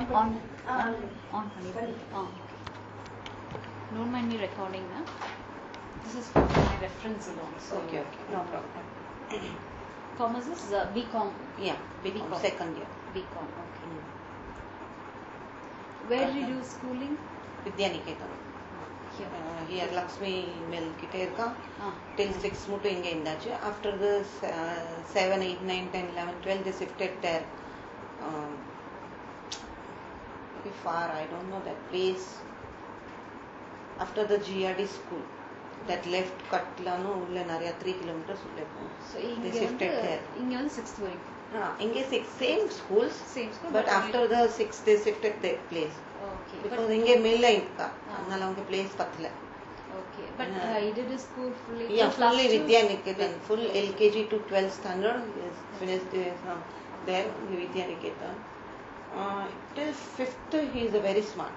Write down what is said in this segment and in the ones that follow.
On on on பண்ணிடு ah don't mind me recording this is my reference alone so Okay, okay, no problem. commerce is uh, bcom Yeah, BCom, BCom. second year. bcom okay where did you do schooling Vidyaniketan here here Lakshmi mill கிட்டே இருக்கான் ah till six மட்டும் இங்கே இருந்தாச்சு after the seven eight nine ten eleven twelve they shifted there for I don't know that place after the GRT school that left கட்லான்னு உள்ள நிறைய three kilometres உள்ள இருக்கும் so They இங்க shifted வந்து there. இங்க வந்து 6th வரைக்கும் Ah, இங்கே six same schools same school but after the six they shifted the place okay but because இங்கே மில்ல இருக்கா அதனால அவங்க பிளேஸ் பத்தல okay but Uh, uh, you did a school fully Yeah, till class fully two? Vidya Niketan, full LKG to 12th standard. Yes, finished uh, there, Vidya Niketan. Uh, till 5th, he is a very smart,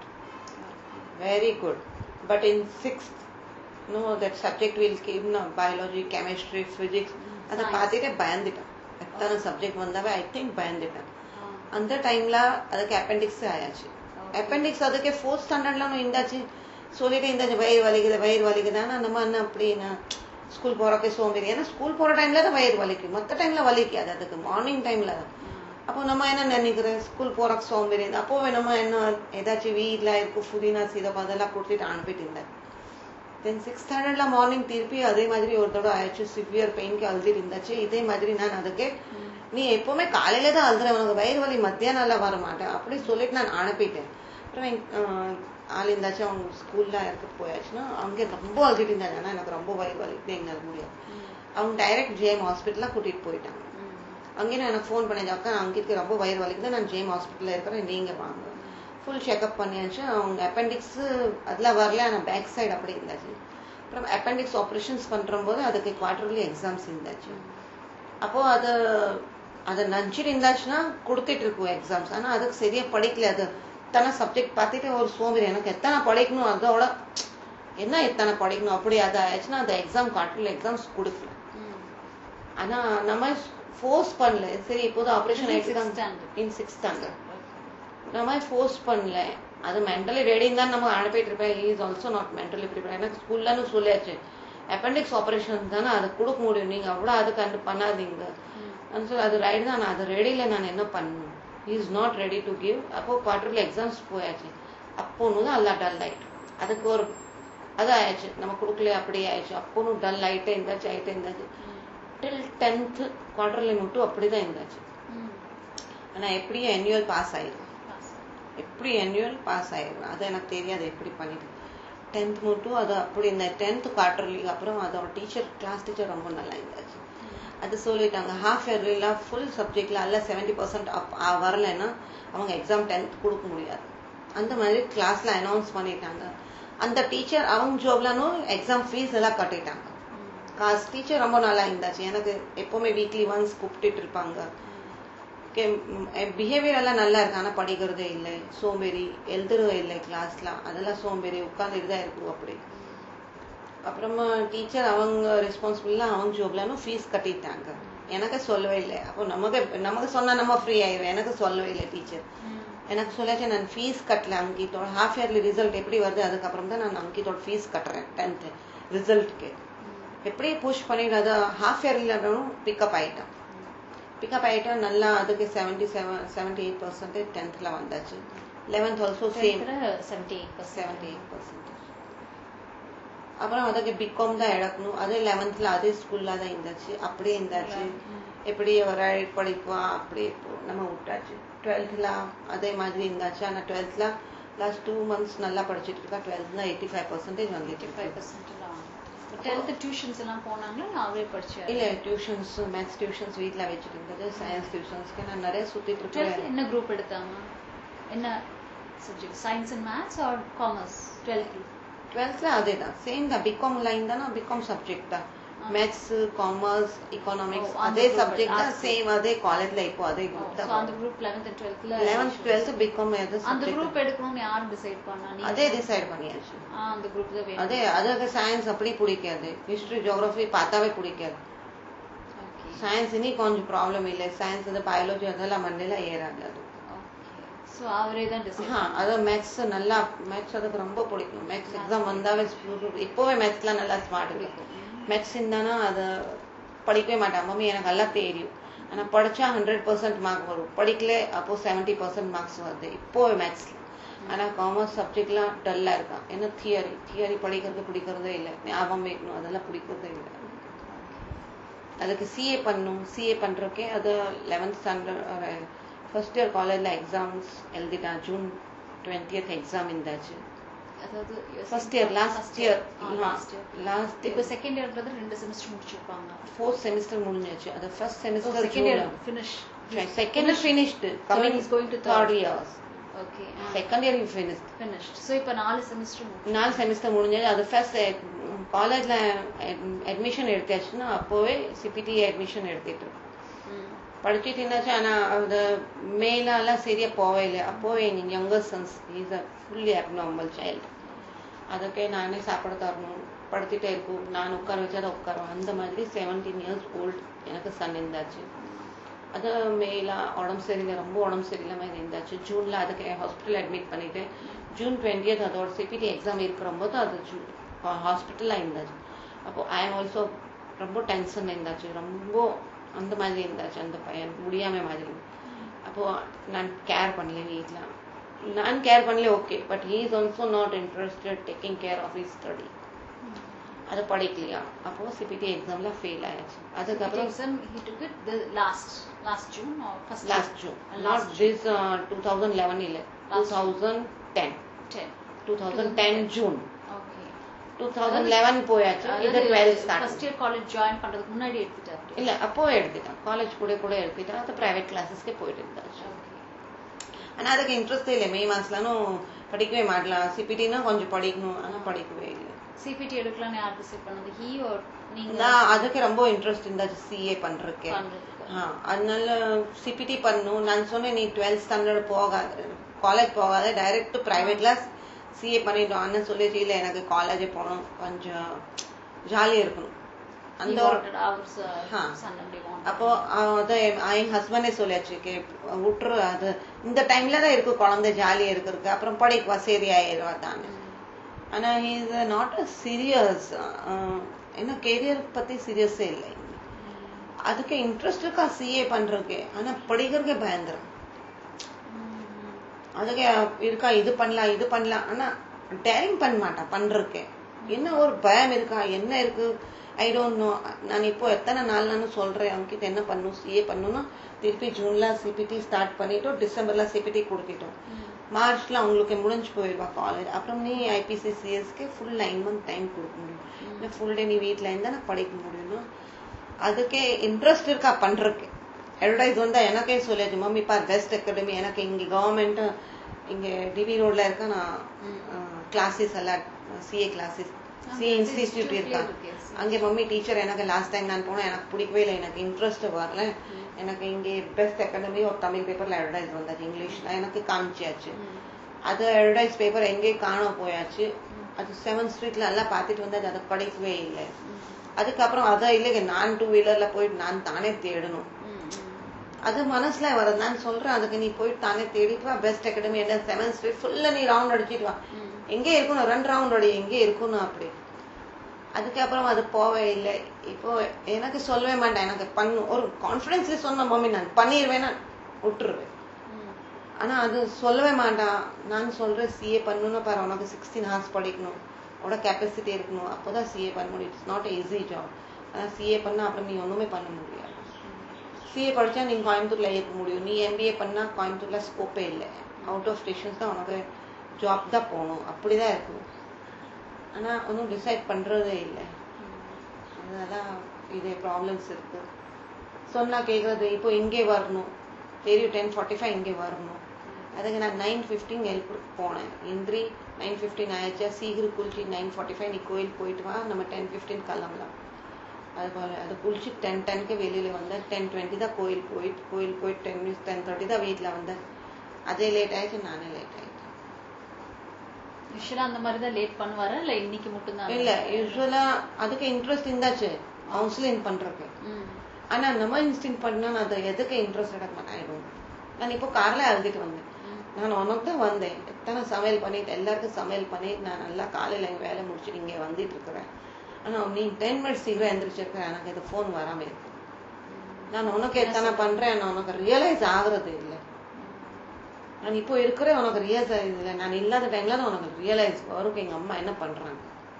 very good. But in 6th, no, that subject will keep no, biology, chemistry, physics. அதை Science. பார்த்துட்டு பயந்துட்டான் எத்தனை subject வந்தாவே I think பயந்துட்டான் Ah, அந்த டைம்ல அதுக்கு appendix ஆயாச்சு Okay. Appendix அதுக்கு fourth ஸ்டாண்டர்ட்ல இருந்தாச்சு சொல்லிட்டு இருந்தாச்சு வயிறு வலிக்குது வயிறு வலிக்குது ஆனா நம்ம என்ன அப்படின்னா ஸ்கூல் போறப்ப சோம்பேறி ஏன்னா ஸ்கூல் போற டைம்ல தான் வயிறு வலிக்கும் மற்ற டைம்ல வலிக்காது அதுக்கு மார்னிங் டைம்ல தான் அப்போ நம்ம என்ன நினைக்கிறேன் ஸ்கூல் போறக்கு சோம்பேறி அப்போ நம்ம என்ன ஏதாச்சும் வீட்டில் இருக்கும் புதினா சீதம் அதெல்லாம் கொடுத்துட்டு அனுப்பிட்டு இருந்தேன் தென் சிக்ஸ் ஸ்டாண்டர்ட்ல மார்னிங் திருப்பி அதே மாதிரி ஒரு தடவை ஆயிடுச்சு சிவியர் பெயின்க்கு அழுதிட்டு இருந்தாச்சு இதே மாதிரி நான் அதுக்கு நீ எப்பவுமே காலையில தான் அழுதுற உனக்கு வயிறு வலி மத்தியானம் எல்லாம் வர மாட்டேன் அப்படி சொல்லிட்டு நான் அனுப்பிட்டேன் அப்புறம் எங்க, ஆஹ், ஆள் இருந்தாச்சும் அவங்க ஸ்கூல்ல இருக்க போயாச்சுன்னா அவங்க ரொம்ப அழுதுட்டு இருந்தாங்க ஆனா எனக்கு ரொம்ப வயிறு வலிக்குது எங்களால் முடியாது அவங்க டைரக்ட் ஜேஎம் ஹாஸ்பிட்டலா கூட்டிட்டு போயிட்டாங்க அங்கேயும் எனக்கு ஃபோன் பண்ணி அக்கா அங்கிருக்கு ரொம்ப வயிறு வலிக்குது நான் ஜேஎம் ஹாஸ்பிட்டல்ல இருக்கிறேன் நீங்க வாங்க ஃபுல் செக்அப் பண்ணியாச்சு அவங்க அப்பெண்டிக்ஸ் அதெல்லாம் வரல ஆனால் பேக் சைடு அப்படி இருந்தாச்சு அப்புறம் அப்பெண்டிக்ஸ் ஆப்ரேஷன்ஸ் பண்ற போது அதுக்கு குவார்டர்லி எக்ஸாம்ஸ் இருந்தாச்சு அப்போ அது அதை நஞ்சிட்டு இருந்தாச்சுன்னா கொடுத்துட்டு இருக்கும் எக்ஸாம்ஸ் ஆனா அதுக்கு சரியா படிக்கல அது எத்தனை சப்ஜெக்ட் பார்த்துட்டு ஒரு சோம்பேறி எனக்கு எத்தனை படிக்கணும் அதோட என்ன எத்தனை படிக்கணும் அப்படி அது ஆயிடுச்சுன்னா அந்த எக்ஸாம் குவார்டர்லி எக்ஸாம்ஸ் கொடுக்கல ஆனா நம்ம ஃபோர்ஸ் பண்ணல சரி இப்போது ஆப்ரேஷன் In sixth ஆயிடுச்சு standard. இன் சிக்ஸ் ஸ்டாண்டர்ட் நம்ம ஃபோர்ஸ் பண்ணல அது மென்டலி ரெடின்னு தான் நம்ம அனுப்பிட்டு இருப்பேன் is also not mentally prepare எனக்கு ஸ்கூல்லன்னு சொல்லியாச்சு அப்பெண்டிக்ஸ் ஆப்ரேஷன் தானே அது கொடுக்க முடியும் நீங்க அவ்வளோ அது கண்டு பண்ணாதீங்க நான் சொல்லி அது ரைட் தான் நான் அது ரெடியில் நான் என்ன பண்ணணும் is not ready to give அப்போ குவார்டர்லி எக்ஸாம்ஸ் போயாச்சு அப்போன்னு தான் எல்லாம் டல் ஆயிட்டு அதுக்கு ஒரு அது ஆயிடுச்சு நம்ம கொடுக்கல அப்படியே ஆயிடுச்சு அப்போனும் டல் ஆயிட்டே இருந்தாச்சு ஆயிட்டே இருந்தாச்சு டில் டென்த்து குவார்டர்லி மட்டும் அப்படிதான் இருந்தாச்சு ஆனா எப்படியும் annual பாஸ் ஆயிடும் எப்படி annual பாஸ் ஆயிடும் அது எனக்கு தெரியாது எப்படி பண்ணிட்டு டென்த் மட்டும் அது அப்படி இந்த டென்த் குவார்டர்லி அப்புறம் அதோட டீச்சர் கிளாஸ் டீச்சர் ரொம்ப நல்லா இருந்தாச்சு அது சொல்லிட்டாங்க ஹாஃப் இயர்ல ஃபுல் சப்ஜெக்ட்ல எல்லாம் செவன்டி பர்சன்ட் அப் வரலைன்னா அவங்க எக்ஸாம் டென்த் கொடுக்க முடியாது அந்த மாதிரி கிளாஸ்ல அனௌன்ஸ் பண்ணிட்டாங்க அந்த டீச்சர் அவங்க ஜாப்லனும் எக்ஸாம் ஃபீஸ் எல்லாம் கட்டிட்டாங்க காசு டீச்சர் ரொம்ப நல்லா இருந்தாச்சு எனக்கு எப்பவுமே வீக்லி ஒன்ஸ் கூப்பிட்டுட்டு இருப்பாங்க பிஹேவியர் எல்லாம் நல்லா இருக்கு ஆனா படிக்கிறதே இல்லை சோம்பேறி எழுதுறதே இல்லை கிளாஸ்ல அதெல்லாம் சோம்பேறி உட்காந்துட்டு தான் இருக்கும் அப்படி அப்புறமா டீச்சர் அவங்க ரெஸ்பான்சிபிளா அவங்க ஜாப்லனும் ஃபீஸ் கட்டிட்டாங்க எனக்கு சொல்லவே இல்லை அப்போ நமக்கு நமக்கு சொன்னா நம்ம ஃப்ரீ ஆயிடும் எனக்கு சொல்லவே இல்லை டீச்சர் எனக்கு சொல்லாச்சு நான் ஃபீஸ் கட்டல அங்கித்தோட ஹாஃப் இயர்லி ரிசல்ட் எப்படி வருது அதுக்கப்புறம் தான் நான் அங்கித்தோட ஃபீஸ் கட்டுறேன் டென்த்து ரிசல்ட்டுக்கு எப்படி புஷ் பண்ணிட்டு அது ஹாஃப் இயர்லனும் பிக்கப் ஆயிட்டான் பிக்கப் ஆயிட்டா நல்லா அதுக்கு seventy seven seventy eight percentage டென்த்ல வந்தாச்சு eleventh also same seventy eight seventy eight percentage அப்புறம் அதுக்கு பிகாம் தான் எடுக்கணும் அது லெவன்த்ல அதே ஸ்கூல்ல தான் இருந்தாச்சு அப்படியே இருந்தாச்சு எப்படி ஒரு படிப்போம் அப்படி இப்போ நம்ம விட்டாச்சு டுவெல்த்ல அதே மாதிரி இருந்தாச்சு ஆனா டுவெல்த்ல லாஸ்ட் டூ மந்த்ஸ் நல்லா படிச்சுட்டு இருக்கா டுவெல்த்ல எயிட்டி ஃபைவ் பர்சன்டேஜ் வந்துட்டு ஃபைவ் இருக்கு பர்சன்ட் டென்த் டியூஷன்ஸ் எல்லாம் போனாங்களா நான் அவரே படிச்சேன் இல்ல டியூஷன்ஸ் மேத்ஸ் டியூஷன்ஸ் வீட்ல வச்சுட்டு இருந்தது சயின்ஸ் டியூஷன்ஸ்க்கு நான் நிறைய சுத்திட்டு டுவெல்த் இருக்கேன் என்ன குரூப் எடுத்தாங்க என்ன subject science and maths or commerce twelfth டுவெல்த்ல அதே தான் சேம் தான் பிகாம் லைன் தானே பிகாம் சப்ஜெக்ட் தான் மேத்ஸ் காமர்ஸ் எக்கனாமிக்ஸ் ஓ, அந்த அதே group சப்ஜெக்ட் தான் arts. சேம் அதே காலேஜ்ல இப்போ அதே குரூப் ஸோ அந்த தான் குரூப் லெவன்த் அண்ட் டுவெல்த்ல லெவன்த் டுவெல்த் பிகாம் எது அந்த subject குரூப் எடுக்கணும்னு யார் டிசைட் பண்ணா நீங்க அதே டிசைட் பண்ணியாச்சு ஆ, அந்த குரூப் தான் வேணும் அதே அதுக்கு சயின்ஸ் அப்படி பிடிக்காது ஹிஸ்டரி ஜியோகிராஃபி பார்த்தாவே பிடிக்காது ஓகே சயின்ஸ் இனி கொஞ்சம் ப்ராப்ளம் இல்லை சயின்ஸ் இந்த பயாலஜி அதெல்லாம் மண்ணில ஏறாது அது ஓகே ஸோ அவரே தான் டிசைட் ஆ, அது மேத்ஸ் நல்லா மேத்ஸ் அதுக்கு ரொம்ப பிடிக்கும் மேத்ஸ் எக்ஸாம் வந்தாவே ஸ்கூல் இப்போவே மேத்ஸ்லாம் நல்லா ஸ்மார்ட் இருக்கும் மேத்ஸ் இருந்தானா அதை படிக்கவே மாட்டேன் மம்மி எனக்கு எல்லாம் தெரியும் ஆனா படிச்சா ஹண்ட்ரட் பர்சன்ட் மார்க் வரும் படிக்கல அப்போ செவன்ட்டி பர்சன்ட் மார்க்ஸ் வருது இப்போவே மேத்ஸ்ல ஆனா காமர்ஸ் சப்ஜெக்ட்லாம் டல்லா இருக்கான் என்ன தியரி தியரி படிக்கிறது பிடிக்கிறதே இல்லை ஞாபகம் வைக்கணும் அதெல்லாம் பிடிக்கிறதே இல்லை அதுக்கு சிஏ பண்ணும் சிஏ பண்றதுக்கே அது லெவன்த் ஸ்டாண்டர்ட் ஃபர்ஸ்ட் இயர் காலேஜ்ல எக்ஸாம்ஸ் எழுதிட்டான் ஜூன் டுவெண்ட்டியத் எக்ஸாம் இருந்தாச்சு அதாவது first year last year last year last இப்போ செகண்ட் இயர்ன்றது ரெண்டு செமஸ்டர் முடிச்சிருப்பாங்க ஃபோர்த் செமிஸ்டர் முடிஞ்சாச்சு அது first semester second year finish second finished coming is going to third. Third years okay second year finished finished so இப்போ நாலு semester முடிச்சு நாலு செமிஸ்டர் முடிஞ்சது அது ஃபர்ஸ்ட் காலேஜ்ல அட்மிஷன் எடுத்தாச்சுன்னா அப்போவே சிபிடி அட்மிஷன் எடுத்துட்டு இருக்கோம். படிச்சுட்டு இருந்தாச்சு ஆனா அது மேலெல்லாம் சரியா போவே இல்லை அப்போவே எங்க younger sons is a fully abnormal child ಅದಕ್ಕೆ ನಾನೇ ಸಾಪಾಡು ತರணும் படுத்துட்டே இருக்கும் நான் உட்கார வச்சா அதை உட்காரும் அந்த மாதிரி செவன்டீன் இயர்ஸ் ஓல்டு எனக்கு சன் இருந்தாச்சு அது மேலா உடம்பு சரியில்லை ரொம்ப உடம்பு சரியில்லாம இருந்தாச்சு ஜூன்ல அதுக்கு ஹாஸ்பிட்டல் அட்மிட் பண்ணிட்டு ஜூன் டுவெண்ட்டியத் அதோட சிபிடி எக்ஸாம் இருக்கிற போது அது ஹாஸ்பிட்டல்ல இருந்தாச்சு அப்போ ஐ எம் ஆல்சோ ரொம்ப டென்ஷன் இருந்தாச்சு ரொம்ப அந்த மாதிரி இருந்தாச்சு அந்த பையன் முடியாம மாதிரி அப்போ நான் கேர் பண்ணல வீட்ல நான் கேர் பண்ணல okay but he is also not interested taking care of his study அது படிக்கலையா அப்போ சிபிடி எக்ஸாம்ல ஃபெயில் ஆயாச்சு அதுக்கப்புறம் exam he took it the last last June or first last June not this two thousand eleven இல்ல two thousand ten 10 two thousand ten June okay two thousand eleven போயாச்சு இது twelfth start first year college join பண்றதுக்கு முன்னாடி எடுத்துட்டாரு இல்ல அப்போ எடுத்துட்டேன் college கூட கூட எடுத்துட்டேன் அது பிரைவேட் கிளாஸஸ்க்கு போயிட்டு இருந்தாச்சு ஓகே ஆனா அதுக்கு இன்ட்ரெஸ்ட் இல்லை மே மாசம்லாம் படிக்கவே மாட்டலாம் சிபிடினா கொஞ்சம் படிக்கணும் ஆனா படிக்கவே இல்லை சிபிடி எடுக்கலாம்னு யார் டிசைட் பண்ணது ஹி ஆர் நீங்க நான் அதுக்கு ரொம்ப இன்ட்ரெஸ்ட் இருந்தாச்சு சிஏ பண்றதுக்கு பண்றதுக்கு ஆ, அதனால சிபிடி பண்ணும் நான் சொன்னேன் நீ டுவெல்த் ஸ்டாண்டர்ட் போகாத காலேஜ் போகாத டைரக்ட் பிரைவேட்ல சிஏ பண்ணிட்டோம் அண்ணன் சொல்லிச்சு இல்ல எனக்கு காலேஜ் போகணும் கொஞ்சம் ஜாலியா இருக்கணும் அந்த ஒரு அவர்ஸ் ஆ. சன் அப்படி வாண்ட் அப்போ அது என் ஹஸ்பண்டே சொல்லியாச்சு கே விட்டுரு அது இந்த டைம்ல தான் இருக்கு குழந்தை ஜாலியா இருக்கிறதுக்கு அப்புறம் படிக்குவா சரி ஆயிடுவா தானே ஆனா இஸ் நாட் அ சீரியஸ் என்ன கெரியர் பத்தி சீரியஸே இல்லை அதுக்கு இன்ட்ரெஸ்ட் இருக்கா சிஏ பண்றதுக்கு ஆனா படிக்கிறதுக்கே பயந்துரும் அதுக்கு இருக்கா இது பண்ணலாம் இது பண்ணலாம் ஆனா டேரிங் பண்ண மாட்டான் பண்றதுக்கு என்ன ஒரு பயம் இருக்கா என்ன இருக்கு ஐ டோன்ட் நோ நான் இப்போ எத்தனை நாள் நான் சொல்றேன் அவங்ககிட்ட என்ன பண்ணும் சிஏ பண்ணணும்னா திருப்பி ஜூன்ல சிபிடி ஸ்டார்ட் பண்ணிட்டோம் டிசம்பர்ல சிபிடி கொடுத்துட்டோம் மார்ச்ல அவங்களுக்கு முடிஞ்சு போயிடுவா காலேஜ் அப்புறம் நீ ஐபிசி சிஎஸ்க்கு ஃபுல் நைன் மந்த் டைம் கொடுக்க முடியும் ஃபுல் டே நீ வீட்ல இருந்தா நான் படிக்க முடியும்னா அதுக்கே இன்ட்ரெஸ்ட் இருக்கா பண்றதுக்கு அட்வர்டைஸ் வந்தா எனக்கே சொல்லியாச்சு மம்மி பா பெஸ்ட் அகாடமி எனக்கு இங்க கவர்மெண்ட் இங்க டிவி ரோட்ல இருக்க நான் கிளாஸஸ் எல்லாம் சிஏ கிளாஸஸ் சிஏ இன்ஸ்டிடியூட் இருக்கா அங்கே மம்மி டீச்சர் எனக்கு லாஸ்ட் டைம் நான் போனேன் எனக்கு பிடிக்கவே இல்லை எனக்கு இன்ட்ரெஸ்ட் வரல எனக்கு இங்கே பெஸ்ட் அகாடமி ஒரு தமிழ் பேப்பர்ல அட்வர்டைஸ் வந்தாச்சு இங்கிலீஷ்ல எனக்கு காமிச்சாச்சு அது அட்வர்டைஸ் பேப்பர் எங்கே காண போயாச்சு அது செவன்த் ஸ்ட்ரீட்ல எல்லாம் பார்த்துட்டு வந்தாச்சு அதை படிக்கவே இல்லை அதுக்கப்புறம் அதான் இல்லைங்க நான் டூ வீலர்ல போயிட்டு நான் தானே தேடணும் அது மனசுல வருது நான் சொல்றேன் அதுக்கு நீ போயிட்டு தானே தேடிட்டு வா பெஸ்ட் அகாடமி என்ன செவன்த் ஸ்ட்ரீட் ஃபுல்லா நீ ரவுண்ட் அடிச்சிட்டு வா எங்கே இருக்கணும் ரெண்டு ரவுண்ட் அடி எங்கே இருக்கணும் அப்படி அதுக்கப்புறம் அது போவே இல்லை இப்போ எனக்கு சொல்லவே மாட்டேன் எனக்கு பண்ணு ஒரு கான்பிடன்ஸ்ல சொன்ன மம்மி நான் பண்ணிடுவேன் நான் விட்டுருவேன் ஆனா அது சொல்லவே மாட்டான் நான் சொல்றேன் சிஏ பண்ணணும்னா பாரு உனக்கு சிக்ஸ்டீன் ஹார்ஸ் படிக்கணும் உனோட கெப்பாசிட்டி இருக்கணும் அப்போதான் சிஏ பண்ண முடியும் இட்ஸ் நாட் ஈஸி ஜாப் ஆனா சிஏ பண்ணா அப்புறம் நீ ஒண்ணுமே பண்ண முடியாது சிஏ படிச்சா நீங்க கோயம்புத்தூர்ல இருக்க முடியும் நீ எம்பிஏ பண்ணா கோயம்புத்தூர்ல ஸ்கோப்பே இல்லை அவுட் ஆஃப் ஸ்டேஷன்ஸ் தான் உனக்கு ஜாப் தான் போகணும் அப்படிதான் இருக்கும் ஆனா ஒன்றும் டிசைட் பண்றதே இல்லை அதனால இது ப்ராப்ளம்ஸ் இருக்கு சொன்னா கேட்கறது இப்போ இங்கே வரணும் தெரியும் டென் ஃபார்ட்டி ஃபைவ் இங்கே வரணும் அதுக்கு நான் நைன் ஃபிஃப்டின் ஹெல்ப் போனேன் இந்திரி நைன் ஃபிஃப்டின் ஆயிடுச்சா சீக்கிரம் குளிச்சு நைன் ஃபார்ட்டி ஃபைவ் நீ கோயில் போயிட்டு வா நம்ம டென் ஃபிஃப்டின் கிளம்பலாம் அது போல அது குளிச்சு டென் டென்க்கு வெளியில வந்தேன் டென் டுவெண்ட்டி தான் கோயில் போயிட்டு கோயில் போயிட்டு டென் மினிட்ஸ் டென் தேர்ட்டி தான் வீட்டில் வந்தேன் அதே லேட் ஆயிடுச்சு நானே லேட் ஆயிட்டேன் யூஸ்வலா அந்த மாதிரி தான் லேட் பண்ணுவாரா இல்ல இன்னைக்கு மட்டும் தான் இல்ல யூஸ்வலா அதுக்கு இன்ட்ரெஸ்ட் இருந்தாச்சு கவுன்சிலிங் பண்றதுக்கு ஆனா நம்ம இன்ஸ்டிங் பண்ணா நான் அதை எதுக்கு இன்ட்ரெஸ்ட் எடுக்க மாட்டேன் நான் இப்போ கார்ல எழுதிட்டு வந்தேன் நான் உனக்கு தான் வந்தேன் எத்தனை சமையல் பண்ணிட்டு எல்லாருக்கும் சமையல் பண்ணிட்டு நான் நல்லா காலையில எங்க வேலை முடிச்சுட்டு இங்கே வந்துட்டு இருக்கிறேன் ஆனா நீ டென் மினிட்ஸ் சீக்கிரம் எந்திரிச்சிருக்க எனக்கு இது ஃபோன் வராம இருக்கு நான் உனக்கு எத்தனை பண்றேன் நான் உனக்கு ரியலைஸ் ஆகுறது இல்லை நான் இப்போ இருக்கிறேன் உனக்கு ரியலைஸ் இல்லை நான் இல்லாத டைம்ல தான் உனக்கு ரியலைஸ் வரும் எங்க அம்மா என்ன பண்றாங்க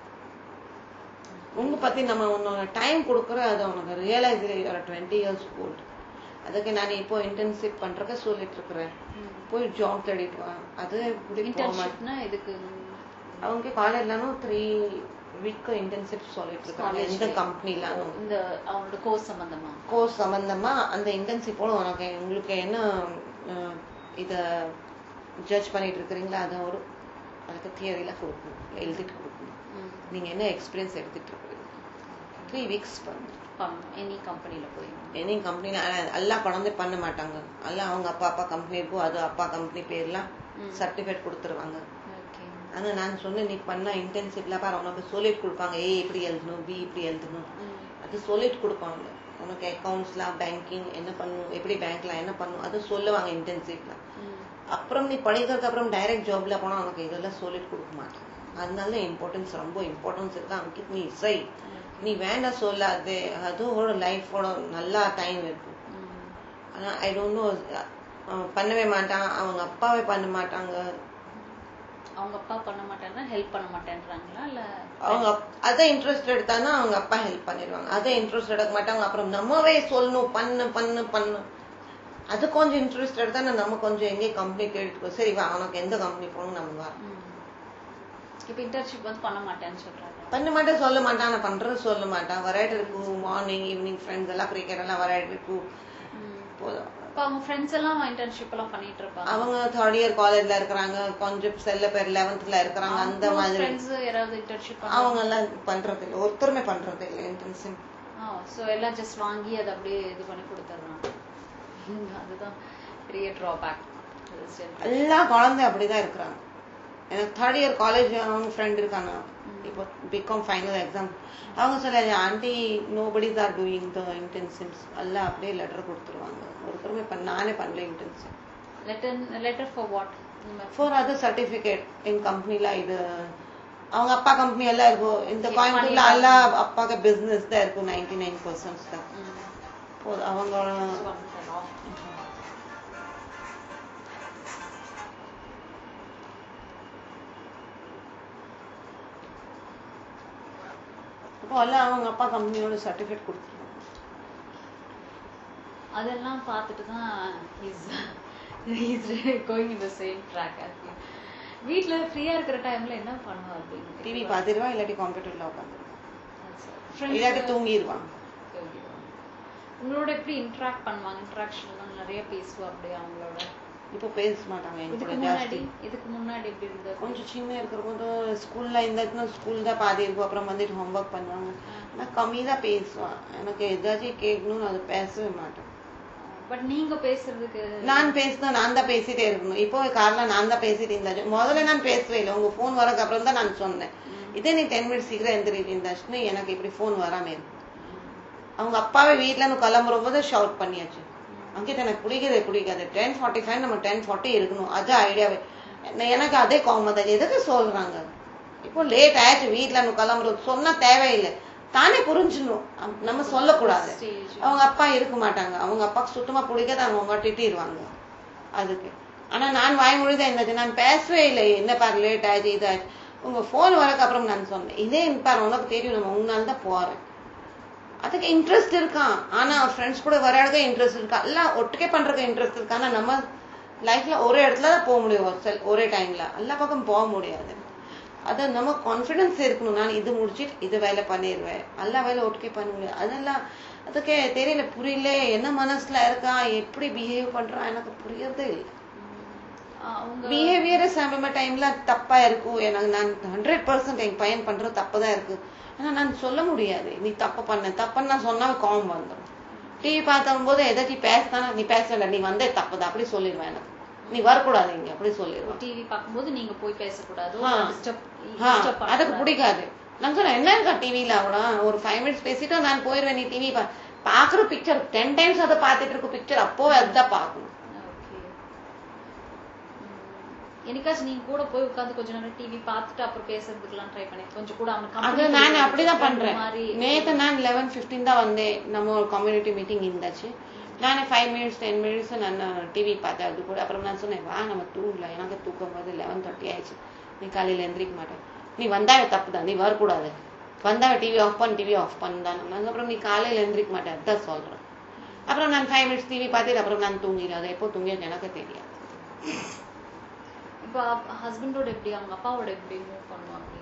உங்க பத்தி நம்ம உன்னோட டைம் கொடுக்குற அது உனக்கு ரியலைஸ் ஒரு டுவெண்ட்டி இயர்ஸ் ஓல்ட் அதுக்கு நான் இப்போ இன்டர்ன்ஷிப் பண்றதுக்கு சொல்லிட்டு இருக்கிறேன் போய் ஜாப் தேடிட்டு வா அது இப்படி போக மாட்டேன் இன்டர்ன்ஷிப்னா இதுக்கு அவங்க காலேஜ்லனும் த்ரீ வீக் இன்டர்ன்ஷிப் சொல்லிட்டு இருக்காங்க College எந்த லயே. கம்பெனிலானும் இந்த அவங்களோட கோர்ஸ் சம்பந்தமா கோர்ஸ் சம்பந்தமா அந்த இன்டர்ன்ஷிப்போட உனக்கு உங்களுக்கு என்ன அஹ், இத ஜட்ஜ் பண்ணிட்டு இருக்கிறீங்களா அதை ஒரு அதுக்கு தியரியில கொடுக்கணும் எழுதிட்டு கொடுக்கணும் நீங்க என்ன எக்ஸ்பீரியன்ஸ் எடுத்துட்டு இருக்கிறீங்க த்ரீ வீக்ஸ் பண்ணு எனி கம்பெனில போய் எனி கம்பெனில எல்லாம் குழந்தை பண்ண மாட்டாங்க எல்லாம் அவங்க அப்பா அப்பா கம்பெனி இருக்கும் அது அப்பா கம்பெனி பேர்லாம் ம். சர்டிபிகேட் கொடுத்துருவாங்க ஓகே ஆனா நான் சொன்னேன் நீ பண்ண இன்டர்ன்ஷிப்ல பாரு உனக்கு சொல்லிட்டு கொடுப்பாங்க ஏ இப்படி எழுதணும் பி இப்படி எழுதணும் அது சொல்லிட்டு கொடுப்பாங்க உனக்கு அக்கௌண்ட்ஸ்லாம் பேங்கிங் என்ன பண்ணணும் எப்படி பேங்க்ல என்ன பண்ணணும் அது சொல்லுவாங்க இன்டர்ன்ஷிப்ல அப்புறம் நீ படிக்கிறதுக்கு அப்புறம் டைரக்ட் ஜாப்ல போனா உனக்கு இதெல்லாம் சொல்லிட்டு கொடுக்க மாட்டாங்க அதனால இம்பார்ட்டன்ஸ் ரொம்ப இம்பார்ட்டன்ஸ் இருக்கு அங்கிட் நீ செய் நீ வேண்டாம் சொல்லாதே அதோட லைஃபோட நல்லா டைம் இருக்கும் ஆனா ஐ டோன்ட் நோ பண்ணவே மாட்டான் அவங்க அப்பாவே பண்ண மாட்டாங்க அவங்க அப்பா பண்ண மாட்டேன்னா ஹெல்ப் பண்ண மாட்டேன்றாங்களா இல்ல அவங்க அப்- அதை இன்ட்ரெஸ்ட் எடுத்தானா அவங்க அப்பா ஹெல்ப் பண்ணிடுவாங்க அதை இன்ட்ரெஸ்ட் எடுக்க மாட்டாங்க அப்புறம் நம்மவே சொல்லணும் பண்ணு பண்ணு பண்ணு அது கொஞ்சம் இன்ட்ரெஸ்ட் எடுத்தா நம்ம கொஞ்சம் எங்கேயும் கம்பெனி கேட்டுக்கோ சரி வா உனக்கு எந்த கம்பெனி போகணும் நம்ம வா ம். இப்ப இன்டர்ன்ஷிப் வந்து பண்ண மாட்டேன்னு சொல்றாங்க பண்ண மாட்டேன் சொல்ல மாட்டான் நான் பண்றது சொல்ல மாட்டான் விளையாட்டு இருக்கும் மார்னிங் ஈவினிங் ஃப்ரெண்ட்ஸ் எல்லாம் கிரிக்கெட் எல்லாம் விளையாட்டு இருக்கும் ம். போதும் இப்ப அவங்க ஃப்ரெண்ட்ஸ் எல்லாம் இன்டர்ன்ஷிப் எல்லாம் பண்ணிட்டு இருப்பாங்க அவங்க தேர்ட் இயர் காலேஜ்ல இருக்கிறாங்க கொஞ்சம் செல்ல பேர் லெவன்த்ல இருக்கிறாங்க அந்த மாதிரி ஃப்ரெண்ட்ஸ் யாராவது இன்டர்ன்ஷிப் அவங்க எல்லாம் பண்றது இல்லை ஒருத்தருமே பண்றது இல்லை இன்டர்ன்ஷிப் சோ எல்லாம் ஜஸ்ட் வாங்கி அதை அப்படியே இது பண்ணி கொடுத்துட்றாங்க அதுதான் பெரிய டிராபேக் எல்லா குழந்தை அப்படிதான் இருக்கிறாங்க எனக்கு தேர்ட் இயர் காலேஜ் அவங்க ஃப்ரெண்ட் இருக்காங்க இப்போ பிகாம் ஃபைனல் எக்ஸாம் அவங்க சொல்ல aunty nobody's are doing the intensives எல்லாம் அப்படியே லெட்டர் கொடுத்துருவாங்க ஒருத்தருமே பண்ண நானே பண்ணல intensive letter letter for what for other certificate என் கம்பெனில இது அவங்க அப்பா கம்பெனி எல்லாம் இருக்கும் இந்த கோயம்புத்தூர்ல எல்லா அப்பாக்கு பிசினஸ் தான் இருக்கும் நைன்டி நைன் பர்சன்ட் தான் போதும் அவங்க அப்போ எல்லாம் அவங்க அப்பா கம்பெனியோட சர்டிஃபிகேட் கொடுத்துருவாங்க அதெல்லாம் பார்த்துட்டு தான் is is going in the same track வீட்ல ஃப்ரீயா இருக்கிற டைம்ல என்ன பண்ணுவா அப்படின்னு டிவி பார்த்துருவா இல்லாட்டி கம்ப்யூட்டர்ல உட்காந்துருவான் Friends இல்லாட்டி தூங்கிடுவான் உங்களோட எப்படி இன்டராக்ட் பண்ணுவாங்க இன்டராக்ஷன்லாம் நிறைய பேசுவா அப்படியே அவங்களோட இப்போ பேச மாட்டாங்க என் இதுக்கு கூட முன்னாடி ஜாஸ்தி இதுக்கு முன்னாடி எப்படி இருந்தது கொஞ்சம் சின்ன இருக்கிறபோது ஸ்கூல்ல இருந்தாச்சுன்னா ஸ்கூல் தான் பாதி இருக்கும் அப்புறம் வந்துட்டு ஹோம்ஒர்க் பண்ணுவாங்க நான் கம்மி தான் பேசுவேன் எனக்கு ஏதாச்சும் கேட்கணும்னு அது பேசவே மாட்டேன் பட் நீங்க பேசுறதுக்கு நான் பேசினா நான் தான் பேசிட்டே இருக்கணும் இப்போ கார்ல நான் தான் பேசிட்டு இருந்தாச்சு முதல்ல நான் பேசவே இல்லை உங்க போன் வரக்கு அப்புறம் தான் நான் சொன்னேன் இதே நீ டென் மினிட்ஸ் சீக்கிரம் எந்திரிட்டு இருந்தாச்சுன்னு எனக்கு இப்படி போன் வராம இருக்கும் அவங்க அப்பாவே வீட்டுல இருந்து கிளம்புற போது ஷவுட் பண்ணியாச்சு அங்கிட்ட எனக்கு பிடிக்கவே பிடிக்காது டென் ஃபார்ட்டி ஃபைவ் நம்ம டென் ஃபார்ட்டி இருக்கணும் அது ஐடியாவே எனக்கு அதே கோவம் தான் எதுக்கு சொல்றாங்க இப்போ லேட் ஆயிடுச்சு வீட்டுல இருந்து கிளம்புறது சொன்னா தேவையில்லை தானே புரிஞ்சிடணும் அம்- நம்ம சொல்லக்கூடாது Stage. அவங்க அப்பா இருக்க மாட்டாங்க அவங்க அப்பாக்கு சுத்தமா பிடிக்காது அவங்க திட்டிடுவாங்க அதுக்கு ஆனா நான் வாய்மொழிதான் இருந்துச்சு நான் பேசவே இல்லை என்ன பாரு லேட் ஆயிடுச்சு இதாச்சு உங்க போன் வரக்கு அப்புறம் நான் சொன்னேன் இதே பாரு உனக்கு தெரியும் நம்ம உன்னால தான் போறேன் அதுக்கு இன்ட்ரெஸ்ட் இருக்கான் ஆனா ஃப்ரெண்ட்ஸ் கூட விளையாடுக்க இன்ட்ரெஸ்ட் இருக்கா எல்லாம் ஒட்டுக்கே பண்றதுக்கு இன்ட்ரெஸ்ட் இருக்கு ஆனா நம்ம லைஃப்ல ஒரே இடத்துல தான் போக முடியும் ஒரு செல் ஒரே டைம்ல எல்லா பக்கம் போக முடியாது அது நம்ம கான்ஃபிடன்ஸ் இருக்கணும் நான் இது முடிச்சிட்டு இது வேலை பண்ணிடுவேன் எல்லா வேலை ஒட்டுக்கே பண்ண முடியாது அதெல்லாம் அதுக்கு தெரியல புரியல என்ன மனசுல இருக்கா எப்படி பிஹேவ் பண்றான் எனக்கு புரியறதே இல்லை ஆஹ் அவங்க பிஹேவியர் சமயமா டைம்ல தப்பா இருக்கும் எனக்கு நான் ஹண்ட்ரட் பர்சன்ட் என் பையன் பண்றது தப்பு தான் இருக்கு ஆனா நான் சொல்ல முடியாது நீ தப்பு பண்ண தப்புன்னு நான் சொன்னா கோவம் வந்துடும் டிவி பார்த்தும் போது எதாச்சும் பேசினா நீ பேசல நீ வந்தே தப்பு தான் அப்படி சொல்லிடுவேன் எனக்கு நீ வரக்கூடாது இங்க அப்படி சொல்லிடுவேன் டிவி பார்க்கும்போது நீங்க போய் பேசக்கூடாது ஆ. டிஸ்டர்ப் ஆ, அதுக்கு பிடிக்காது நான் சொன்னேன் என்ன இருக்கா டிவில அவ்வளோ ஒரு ஃபைவ் மினிட்ஸ் பேசிட்டு நான் போயிடுவேன் நீ டிவி பாக்குற பிக்சர் டென் டைம்ஸ் அதை பார்த்துட்டு இருக்க பிக்சர் அப்போ அதுதான் பார்க்கணும் ஓகே என்னைக்காச்சும் நீங்க கூட போய் உட்கார்ந்து கொஞ்ச நேரம் டிவி பார்த்துட்டு அப்புறம் பேசுறதுக்கெல்லாம் ட்ரை பண்ணி கொஞ்சம் கூட அவனுக்கு அது company நான் கொடுக்கறது, அப்படிதான் friend பண்றேன் மாதிரி நேத்து நான் லெவன் ஃபிஃப்டீன் தான் வந்தேன் நம்ம ஒரு கம்யூனிட்டி மீட்டிங் இருந்தாச்சு நான் ஃபைவ் மினிட்ஸ் டென் மினிட்ஸ் நான் டிவி பார்த்தேன் அது கூட அப்புறம் நான் சொன்னேன் வா நம்ம தூங்கலாம் எனக்கு தூக்கம் போது லெவன் தேர்ட்டி ஆயிடுச்சு நீ காலையில எந்திரிக்க மாட்டேன் நீ வந்தாவே தப்பு தான் நீ வரக்கூடாது வந்தாவே டிவி ஆஃப் பண்ணு டிவி ஆஃப் பண்ணு தான் அப்புறம் நீ காலையில எந்திரிக்க மாட்டேன் அதான் சொல்றேன் அப்புறம் நான் ஃபைவ் மினிட்ஸ் டிவி பார்த்துட்டு அப்புறம் நான் தூங்கிடுறேன் அது எப்போ தூங்கிட்டு எனக்கு தெரியாது இப்போ ஹஸ்பண்டோட எப்படி அவங்க அப்பாவோட எப்படி மூவ் பண்ணுவோம் அப்படி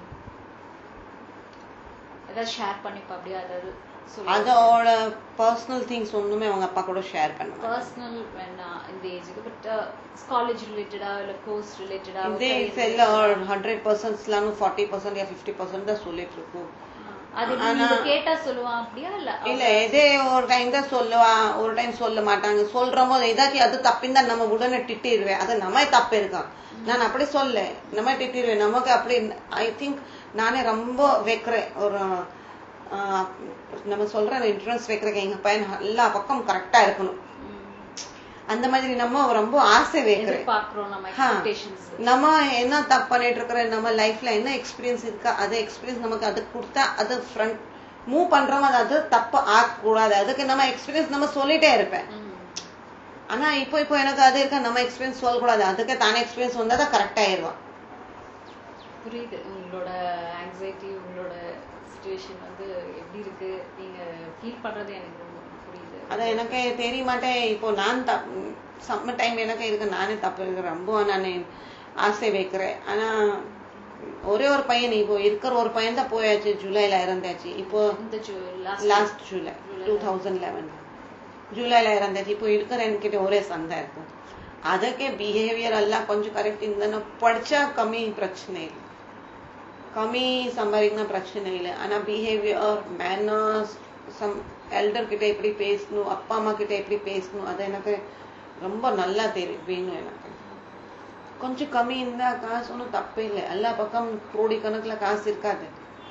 ஏதாவது ஷேர் பண்ணிப்பா அப்படியே அதாவது அதோட பர்சனல் திங்ஸ் ஒண்ணுமே அவங்க அப்பா கூட ஷேர் பண்ணுவாங்க பர்சனல் வேணாம் இந்த ஏஜுக்கு பட் காலேஜ் ரிலேட்டடா இல்ல கோர்ஸ் ரிலேட்டடா இதே செல்ல ஹண்ட்ரட் பர்சன்ட்ஸ்லாம் ஃபார்ட்டி பர்சன்ட் ஃபிஃப்டி பர்சன்ட் தான் சொல்லிட்டு இருக்கும் அது நீங்க கேட்டா சொல்லுவான் அப்படியா இல்ல இல்ல இதே ஒரு டைம் தான் சொல்லுவா ஒரு டைம் சொல்ல மாட்டாங்க சொல்ற போது ஏதாச்சும் அது தப்பிந்தா நம்ம உடனே திட்டிடுவேன் அது நம்ம தப்பு இருக்கான் நான் அப்படி சொல்ல நம்ம திட்டிடுவேன் நமக்கு அப்படி ஐ திங்க் நானே ரொம்ப வைக்கிறேன் ஒரு ஆஹ், நம்ம சொல்ற இன்சூரன்ஸ் வைக்கிறேன் எங்க பையன் எல்லா பக்கம் கரெக்டா இருக்கணும் அந்த மாதிரி நம்ம ரொம்ப ஆசை வைக்கிறேன் எதிர்பார்க்கிறோம் நம்ம ஆ. எக்ஸ்பெக்டேஷன்ஸ் நம்ம என்ன தப்பு பண்ணிட்டு இருக்கிறோம் நம்ம லைஃப்ல என்ன எக்ஸ்பீரியன்ஸ் இருக்கா அது எக்ஸ்பீரியன்ஸ் நமக்கு அது கொடுத்தா அது ஃப்ரண்ட் மூவ் பண்றோம் அது அது தப்பு ஆகக்கூடாது அதுக்கு நம்ம எக்ஸ்பீரியன்ஸ் நம்ம சொல்லிட்டே இருப்பேன் ஆனா இப்போ இப்போ எனக்கு அது இருக்க நம்ம எக்ஸ்பீரியன்ஸ் சொல்லக்கூடாது அதுக்கு தானே எக்ஸ்பீரியன்ஸ் வந்தா தான் கரெக்ட் ஆயிடுவான் புரியுது உங்களோட ஆங்ஸைட்டி உங்களோட சுச்சுவேஷன் வந்து எப்படி இருக்கு நீங்க ஃபீல் பண்றது எனக்கு ரொம்ப புரியுது அது எனக்கு தெரிய மாட்டேன் இப்போ நான் சம்ம டைம் எனக்கு இருக்கு நானே தப்பு இருக்கிறேன் ரொம்ப நான் ஆசை வைக்கிறேன் ஆனா ஒரே ஒரு பையன் இப்போ இருக்கிற ஒரு பையன் தான் போயாச்சு ஜூலைல இறந்தாச்சு இப்போ இந்த last last July two thousand eleven ஜூலைல இறந்தாச்சு இப்போ இருக்கிற என்கிட்ட ஒரே சண்டை இருக்கும் ಅದಕ್ಕೆ ಬಿಹೇವಿಯರ್ ಎಲ್ಲ ಕೊಂಚ ಕರೆಕ್ಟ್ ಇಂದ படிச்சா கம்மி பிரச்சனை இல்லை கம்மி சம்பாதிக்கணும் பிரச்சனை இல்லை ஆனா பிஹேவியர் மேனர்ஸ் சம் எல்டர் கிட்ட எப்படி பேசணும் அப்பா அம்மா கிட்ட எப்படி பேசணும் அது எனக்கு ரொம்ப நல்லா தெரியும் வேணும் எனக்கு கொஞ்சம் கம்மி இருந்தா காசு ஒன்றும் தப்பே இல்லை எல்லா பக்கம் கோடி கணக்குல காசு இருக்காது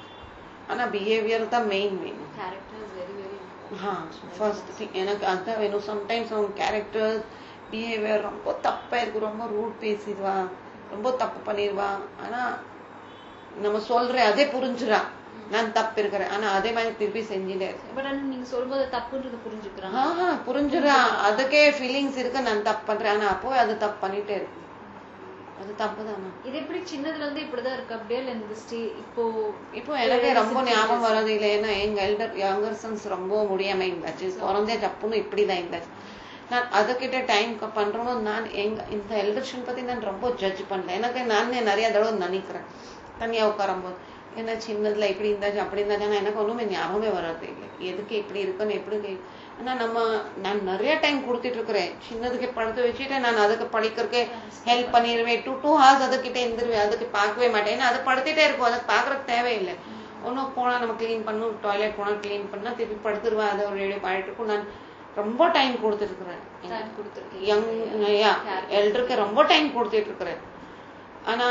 ஆனா பிஹேவியர் தான் மெயின் வேணும் character is very very ah first thing எனக்கு அதான் வேணும் சம்டைம்ஸ் அவங்க கேரக்டர் பிஹேவியர் ரொம்ப தப்பா இருக்கு ரொம்ப ரூட் பேசிடுவா ரொம்ப தப்பு பண்ணிடுவா ஆனா நம்ம சொல்ற அதே புரிஞ்சுறா நான் தப்பு இருக்கிறேன் ஆனா அதே மாதிரி திருப்பி செஞ்சுட்டே இருக்கேன் பட் ஆனா நீங்க சொல்லும்போது தப்புன்றது புரிஞ்சுக்கிறாங்க ஆஹா புரிஞ்சுறா அதுக்கே ஃபீலிங்ஸ் இருக்கு நான் தப்பு பண்றேன் ஆனா அப்போ அது தப்பு பண்ணிட்டே இருக்கு அது தப்பு தானே இது எப்படி சின்னதுல இருந்து இப்படிதான் இருக்கு அப்படியே இல்ல இந்த ஸ்டே இப்போ இப்போ எனக்கு ரொம்ப ஞாபகம் வர்றது இல்லை ஏன்னா எங்க எல்டர் யங்கர் சன்ஸ் ரொம்ப முடியாம இருந்தாச்சு பிறந்தே தப்புன்னு இப்படிதான் இருந்தாச்சு நான் அதுக்கிட்ட டைம் பண்றோம் நான் எங்க இந்த எல்டர்ஷன் பத்தி நான் ரொம்ப ஜட்ஜ் பண்ணல எனக்கு நானே நிறைய தடவை நினைக்கிறேன் தனியா உட்காரும்போது ஏன்னா சின்னதுல இப்படி இருந்தாச்சு அப்படி இருந்தாச்சு ஆனா எனக்கு ஒண்ணுமே ஞாபகமே வர்றது இல்லை எதுக்கு இப்படி இருக்குன்னு எப்படி கே- ஆனா நம்ம நான் நிறைய டைம் கொடுத்துட்டு இருக்கிறேன் சின்னதுக்கு படுத்து வச்சுட்டு நான் அதுக்கு படிக்கிறதுக்கு ஹெல்ப் பண்ணிடுவேன் டூ டூ ஹார்ஸ் அதுக்கிட்ட இருந்துருவேன் அதுக்கு பார்க்கவே மாட்டேன் ஏன்னா அது படுத்துட்டே இருக்கும் அதுக்கு பார்க்கறதுக்கு தேவையில்லை ஒன்றும் போனா நம்ம க்ளீன் பண்ணணும் டாய்லெட் போனா க்ளீன் பண்ணா திருப்பி படுத்துருவேன் அதை ஒரு ரேடியோ பாடிட்டு இருக்கும் நான் ரொம்ப டைம் கொடுத்துட்டு இருக்கிறேன் டைம் கொடுத்துருக்கீங்க யங் எல்டருக்கு ரொம்ப டைம் கொடுத்துட்டு இருக்கிறேன் ஆனா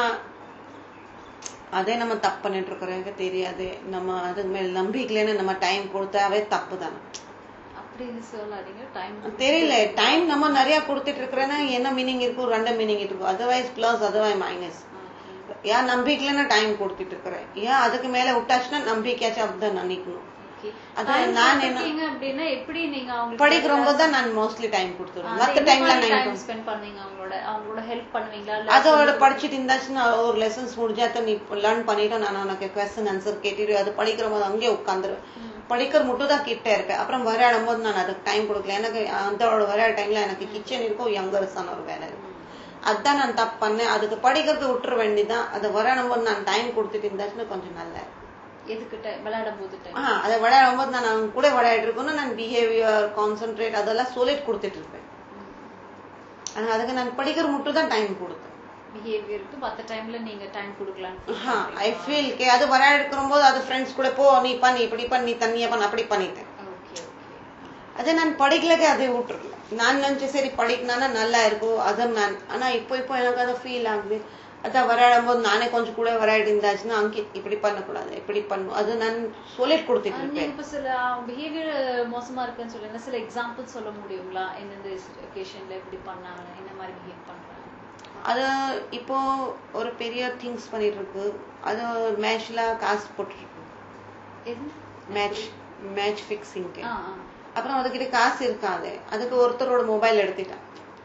அதே நம்ம தப்பு பண்ணிட்டு இருக்கிறோம் எனக்கு தெரியாது நம்ம அதுக்கு மேல நம்பிக்கையிலேன்னு நம்ம டைம் கொடுத்தாவே தப்பு தானே அப்படின்னு சொல்லாதீங்க டைம் தெரியல டைம் நம்ம நிறைய கொடுத்துட்டு இருக்கிறேன்னா என்ன மீனிங் இருக்கும் ரெண்டு மீனிங் இருக்கும் அதர்வைஸ் பிளஸ் அதர்வைஸ் மைனஸ் ஏன் நம்பிக்கையில டைம் கொடுத்துட்டு இருக்கிறேன் ஏன் அதுக்கு மேல விட்டாச்சுன்னா நம்பிக்கையாச்சும் அப்படிதான் நினைக்கணும் அதான் நான் என்ன என்ன அப்படின்னா எப்படி நீங்க அவங்களுக்கு படிக்கிறோம் தான் நான் மோஸ்ட்லி டைம் கொடுத்துருவேன் மத்த டைம்ல நான் டைம் ஸ்பெண்ட் பண்ணுவீங்க அவங்களோட அவங்களோட ஹெல்ப் பண்ணுவீங்களா இல்ல அதோட படிச்சுட்டு இருந்தாச்சுன்னா ஒரு லெசன்ஸ் முடிஞ்சாத்த நீ லேர்ன் பண்ணிட்டு நான் உனக்கு கொஸ்டின் ஆன்சர் கேட்டுட்டு அது படிக்கிற போது அங்கேயே உட்காந்துருவேன் படிக்கிற மட்டும் தான் கிட்ட இருப்பேன் அப்புறம் விளையாடும் போது நான் அதுக்கு டைம் கொடுக்கல எனக்கு அதோட விளையாட டைம்ல எனக்கு கிச்சன் இருக்கும் யங்கர் சன் ஒரு வேலை இருக்கும் அதான் நான் தப்பு பண்ணேன் அதுக்கு படிக்கிறது விட்டுற வேண்டிதான் அதை விளையாடும் போது நான் டைம் கொடுத்துட்டு இருந்தாச்சுன்னா கொஞ்சம் நல்லா இருக்கும் எதுக்கு டைம் விளையாடும் போது டைம் ஆஹ் அதை விளையாடும் போது நான் அவங்க கூட விளையாடிட்டு இருக்கணும் நான் பிஹேவியர் கான்சென்ட்ரேட் அதெல்லாம் சொல்லிட்டு கொடுத்துட்டு இருப்பேன் ஆனா அதுக்கு நான் படிக்கிற மட்டும் தான் டைம் கொடுத்தேன் பிஹேவியருக்கு மத்த டைம்ல நீங்க டைம் கொடுக்கலாம் ஐ ஃபீல் கே அது விளையாடுக்கிற போது அது ஃப்ரெண்ட்ஸ் கூட போ நீ பண்ணி இப்படி பண்ணி தண்ணியா பண்ண அப்படி பண்ணிட்டேன் ஓகே ஓகே அதே நான் படிக்கலக்கே அதை விட்டுருல நான் நினைச்சேன் சரி படிக்கணும்னா நல்லா இருக்கும் அதை நான் ஆனா இப்போ இப்போ எனக்கு அதை ஃபீல் ஆகுது அதான் விளையாடும் போது நானே கொஞ்சம் கூட விளையாடி இருந்தாச்சுன்னா அங்கே இப்படி பண்ணக்கூடாது இப்படி பண்ணும் அது நான் சொல்லிட்டு கொடுத்துட்டு நீங்க இருப்பேன் இப்ப சில பிஹேவியர் மோசமா இருக்குன்னு சொல்லுங்க சில எக்ஸாம்பிள் சொல்ல முடியுங்களா எந்தெந்த ஒகேஷன்ல இப்படி பண்ணாங்க என்ன மாதிரி பிஹேவ் பண்றாங்க அது இப்போ ஒரு பெரிய திங்ஸ் பண்ணிட்டு இருக்கு அது மேட்ச்ல காசு போட்டுருக்கு எது மேட்ச் மேட்ச் ஃபிக்ஸிங்க்கு ஆ ஆ அப்புறம் அதுக்கிட்ட காசு இருக்காது அதுக்கு ஒருத்தரோட மொபைல் எடுத்துட்டான்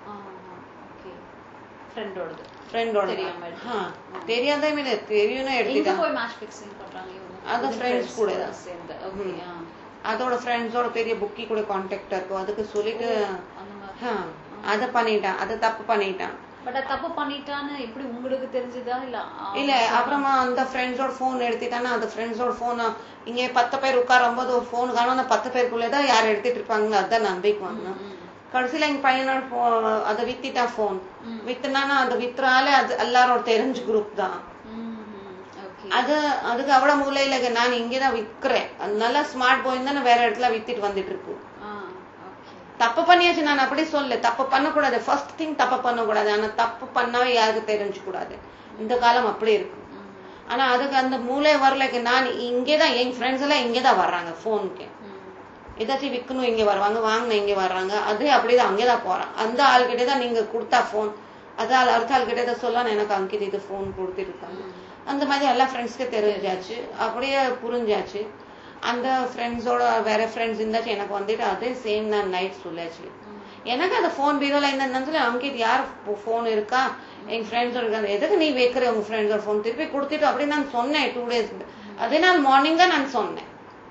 ஓகே ஃப்ரெண்டோடது ஃப்ரெண்டோட தெரியாம தெரியாத மீன் தெரியும்னு எங்க எடுத்துட்டான் போய் மேட்ச் ஃபிக்ஸிங் பண்றாங்க இவங்க அது இது friends கூட தான். சேர்ந்து ஓகே ஆ அதோட ஃப்ரெண்ட்ஸோட பெரிய புக்கி கூட கான்டாக்ட் இருக்கும் அதுக்கு சொல்லிட்டு அந்த மாதிரி ஆ, அதை பண்ணிட்டான் அதை தப்பு பண்ணிட்டான் பட் அது தப்பு பண்ணிட்டான்னு எப்படி உங்களுக்கு தெரிஞ்சதா இல்ல அவங்க இல்ல அப்புறமா அந்த ஃப்ரெண்ட்ஸோட போன் எடுத்துட்டானா அந்த ஃப்ரெண்ட்ஸோட போன் இங்க பத்து பேர் உட்காரும் போது ஒரு போன் காணும் அந்த பத்து பேருக்குள்ளதான் யார் எடுத்துட்டு இருப்பாங்க அதான் நம்பிக்கை வந்தோம் ம், கடைசியில எங்க பையனோட phone- அதை வித்திட்டான் போன் ம். வித்துனானா அது வித்துறால அது எல்லாரோட தெரிஞ்ச குரூப் தான் ம், ம், okay. அது அதுக்கு அவ்வளவு மூலையில இருக்கு. நான் இங்கதான் விக்கிறேன் அதனால ஸ்மார்ட் போய் தான் வேற இடத்துல வித்துட்டு வந்துட்டு இருக்கு ஆ, okay. தப்பு பண்ணியாச்சு நான் அப்படி சொல்ல தப்பு பண்ணக்கூடாது ஃபர்ஸ்ட் திங் தப்பு பண்ணக்கூடாது ஆனா தப்பு பண்ணாவே யாருக்கு தெரிஞ்சு கூடாது இந்த காலம் அப்படி இருக்கு ம், ஆனா அதுக்கு அந்த மூளை வரலைக்கு நான் இங்கேதான் என் ஃப்ரெண்ட்ஸ் எல்லாம் இங்கேதான் வர்றாங்க போனுக்கு ம், ஏதாச்சும் விற்கணும் இங்க வருவாங்க வாங்கின இங்க வர்றாங்க அது அப்படிதான் அங்கேதான் போறான் அந்த ஆள்கிட்ட தான் நீங்க கொடுத்தா போன் அது ஆள் அடுத்த ஆள் கிட்ட தான் சொல்ல எனக்கு அங்கிட்டு இது போன் கொடுத்துருக்காங்க அந்த மாதிரி எல்லா ஃப்ரெண்ட்ஸ்க்கு தெரிஞ்சாச்சு அப்படியே புரிஞ்சாச்சு அந்த ஃப்ரெண்ட்ஸோட வேற ஃப்ரெண்ட்ஸ் இருந்தாச்சு எனக்கு வந்துட்டு அதே சேம் நான் நைட் சொல்லாச்சு ம். எனக்கு அந்த ஃபோன் பீரோல என்னன்னு சொல்லி அங்கிட் யார் ஃபோன் இருக்கா எங்க ஃப்ரெண்ட்ஸோட இருக்காங்க எதுக்கு நீ வைக்கிற உங்க ஃப்ரெண்ட்ஸோட ஃபோன் திருப்பி கொடுத்துட்டு அப்படி நான் சொன்னேன் டூ டேஸ் அதே நாள் மார்னிங் தான் நான் சொன்னேன்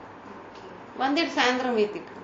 Okay. வந்துட்டு சாயந்தரம் வீத்துட்டு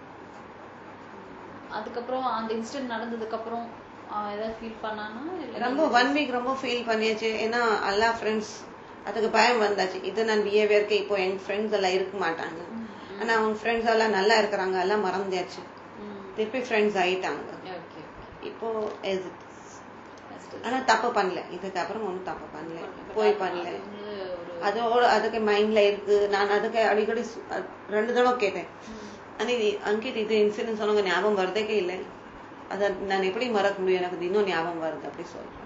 அதுக்கப்புறம் அந்த இன்சிடென்ட் நடந்ததுக்கு அப்புறம் அவன் ஏதாவது ஃபீல் பண்ணானா இல்ல ரொம்ப ஒன் வீக் ரொம்ப ஃபீல் பண்ணியாச்சு ஏன்னா எல்லா ஃப்ரெண்ட்ஸ் அதுக்கு பயம் வந்தாச்சு இது நான் பிஹேவியருக்கு இப்போ எங்க ஃப்ரெண்ட்ஸ் எல்லாம் இருக்க மாட்டாங்க ஆனா அவங்க ஃப்ரெண்ட்ஸ் எல்லாம் நல்லா இருக்கிறாங்க எல்லாம் மறந்தாச்சு திருப்பி ஃப்ரெண்ட்ஸ் ஆயிட்டாங்க ஓகே இப்போ as it is. ஆனா தப்பு பண்ணல இதுக்கு அப்புறம் ஒன்றும் தப்பு பண்ணல போய் பண்ணல அதோட அதுக்கு மைண்ட்ல இருக்கு நான் அதுக்கு அடிக்கடி சு- அ- ரெண்டு தடவை கேட்டேன் ஆனா இது அங்கிட் இது இன்சிடென்ட் சொன்னவங்க ஞாபகம் வருதே இல்லை அதை நான் எப்படி மறக்க முடியும் எனக்கு இது இன்னும் ஞாபகம் வருது அப்படி சொல்றேன்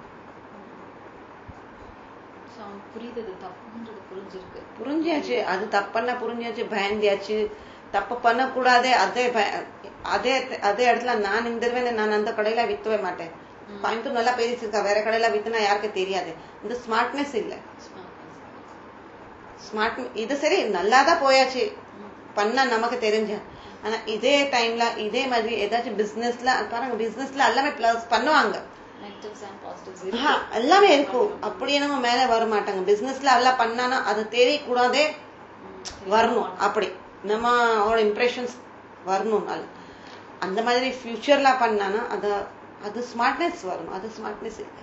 புரியுது அது தப்புன்றது புரிஞ்சிருக்கு புரிஞ்சாச்சு அது தப்பண்ணா புரிஞ்சாச்சு பயந்தியாச்சு தப்பு பண்ணக்கூடாது அதே பய- அதே அதே இடத்துல நான் இந்த தடவை நான் அந்த கடையில வித்தவே மாட்டேன் கோயம்புத்தூர் நல்லா பேசியிருக்கா வேற கடையில வித்துனா யாருக்கு தெரியாது இந்த ஸ்மார்ட்னஸ் இல்ல ஸ்மார்ட் இது சரி நல்லாதான் போயாச்சு பண்ணா நமக்கு தெரிஞ்ச ஆனா இதே டைம்ல இதே மாதிரி ஏதாச்சும் பிசினஸ்ல பாருங்க பிசினஸ்ல எல்லாமே பிளஸ் பண்ணுவாங்க நெகட்டிவ்ஸ் அண்ட் பாசிட்டிவ்ஸ் ஆஹா, எல்லாமே இருக்கும் அப்படியே நம்ம மேல வர மாட்டாங்க பிசினஸ்ல எல்லாம் பண்ணானா அது தெரியக்கூடாதே வரணும் அப்படி நம்ம அவரோட இம்ப்ரெஷன்ஸ் வரணும் நாள் அந்த மாதிரி ஃபியூச்சர்ல பண்ணானா அது அது ஸ்மார்ட்னஸ் வரணும் அது ஸ்மார்ட்னஸ் இல்லை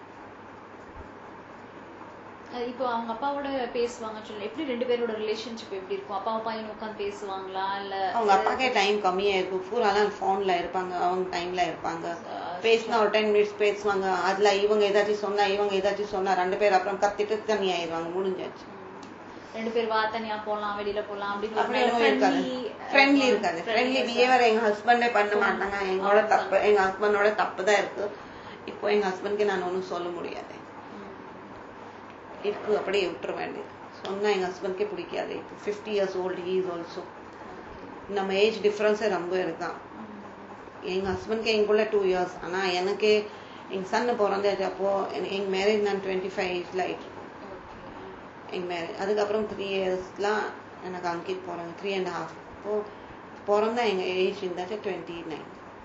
இப்போ அவங்க அப்பாவோட பேசுவாங்க சொல்லி எப்படி ரெண்டு பேரோட ரிலேஷன்ஷிப் எப்படி இருக்கும் அப்பா பையன் உட்காந்து பேசுவாங்களா இல்ல அவங்க அப்பாக்கே டைம் கம்மியா இருக்கும் பூராலாம் போன்ல இருப்பாங்க அவங்க டைம்ல இருப்பாங்க பேசினா ஒரு டென் மினிட்ஸ் பேசுவாங்க அதுல இவங்க ஏதாச்சும் சொன்னா இவங்க ஏதாச்சும் சொன்னா ரெண்டு பேர் அப்புறம் கத்திட்டு தனி ஆயிடுவாங்க முடிஞ்சாச்சு ம். ரெண்டு பேர் வா தனியா போலாம் வெளியில போலாம் அப்படின்னு அப்படி ஒண்ணும் இருக்காது ஃப்ரெண்ட்லி இருக்காது ஃப்ரெண்ட்லி பிஹேவியர் எங்க ஹஸ்பண்டே பண்ண மாட்டாங்க எங்களோட தப்பு எங்க ஹஸ்பண்டோட தப்பு தான் இருக்கு இப்போ எங்க ஹஸ்பண்ட்க்கு நான் ஒன்றும் சொல்ல முடியாது இருக்கு அப்படியே விட்டுற வேண்டியது சொன்னா எங்க ஹஸ்பண்ட்க்கே பிடிக்காது இப்போ fifty years old he is also நம்ம ஏஜ் டிஃபரன்ஸே ரொம்ப இருக்கான் எங்க ஹஸ்பண்ட்க்கு எங்குள்ள டூ இயர்ஸ் ஆனா எனக்கு எங்க சன்னு பிறந்தாச்சு அப்போ என- எங்க மேரேஜ் நான் டுவெண்ட்டி ஃபைவ் ஏஜ்ல ஆயிட்டு எங்க மேரேஜ் அதுக்கப்புறம் த்ரீ இயர்ஸ்லாம் எனக்கு அங்கிட் போறாங்க த்ரீ அண்ட் ஹாஃப் அப்போ பிறந்தா எங்க ஏஜ் இருந்தாச்சு டுவெண்ட்டி நைன்